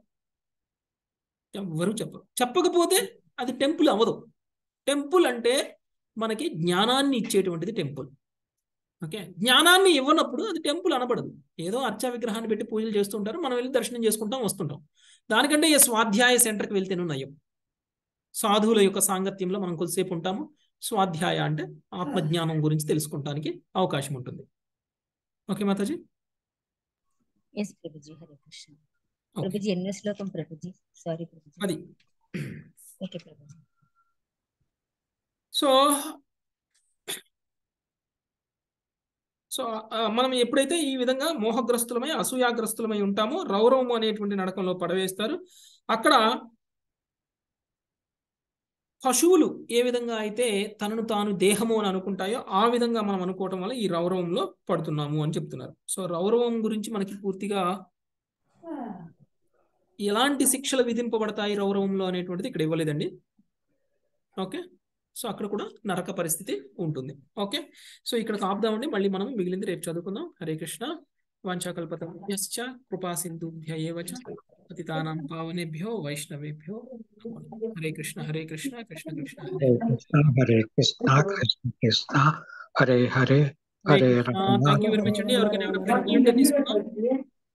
ఎవ్వరూ చెప్పరు చెప్పకపోతే అది టెంపుల్ అవ్వదు టెంపుల్ అంటే మనకి జ్ఞానాన్ని ఇచ్చేటువంటిది టెంపుల్ ఓకే జ్ఞానాన్ని ఇవ్వనప్పుడు అది టెంపుల్ అనబడదు ఏదో అర్చా విగ్రహాన్ని పెట్టి పూజలు చేస్తుంటారు మనం వెళ్ళి దర్శనం చేసుకుంటాం వస్తుంటాం దానికంటే ఈ స్వాధ్యాయ సెంటర్కి వెళ్తేనే నయం సాధువుల యొక్క సాంగత్యంలో మనం కొద్దిసేపు ఉంటాము స్వాధ్యాయ అంటే ఆత్మజ్ఞానం గురించి తెలుసుకుంటానికి అవకాశం ఉంటుంది ఓకే మాతాజీ ఎస్ ప్రభుజీ హరే కృష్ణ ప్రభుజీ ఎన్నో శ్లోకం ప్రభుజీ సారీ ప్రభుజీ అది ఓకే ప్రభుజీ సో సో ఆ, మనం ఎప్పుడైతే ఈ విధంగా మోహగ్రస్తులమై అసూయాగ్రస్తులమై ఉంటామో రౌరవము అనేటువంటి నడకంలో పడవేస్తారు అక్కడ పశువులు ఏ విధంగా అయితే తనను తాను దేహము అని అనుకుంటాయో ఆ విధంగా మనం అనుకోవటం వల్ల ఈ రౌరవంలో పడుతున్నాము అని చెప్తున్నారు సో రౌరవం గురించి మనకి పూర్తిగా ఎలాంటి శిక్షలు విధింపబడతాయి రౌరవంలో అనేటువంటిది ఇక్కడ ఇవ్వలేదండి ఓకే సో అక్కడ కూడా నరక పరిస్థితి ఉంటుంది ఓకే సో ఇక్కడ ఆపుదామండి మళ్ళీ మనం మిగిలింది రేపు చదువుకుందాం హరే కృష్ణ వాంఛాకల్పతమస్య కృపా సింధుభ్య ఏవ చ పతితానాం పావనేభ్యో వైష్ణవేభ్యో నమో నమః. Hare Krishna Hare Krishna Krishna Krishna Hare Hare Krishna Hare Krishna Krishna Krishna Hare Hare Hare Hare Krishna Rama thank you very much అండి ఎవరికైనా ఏమైనా ప్రశ్నలు ఉంటే తీసుకుందాం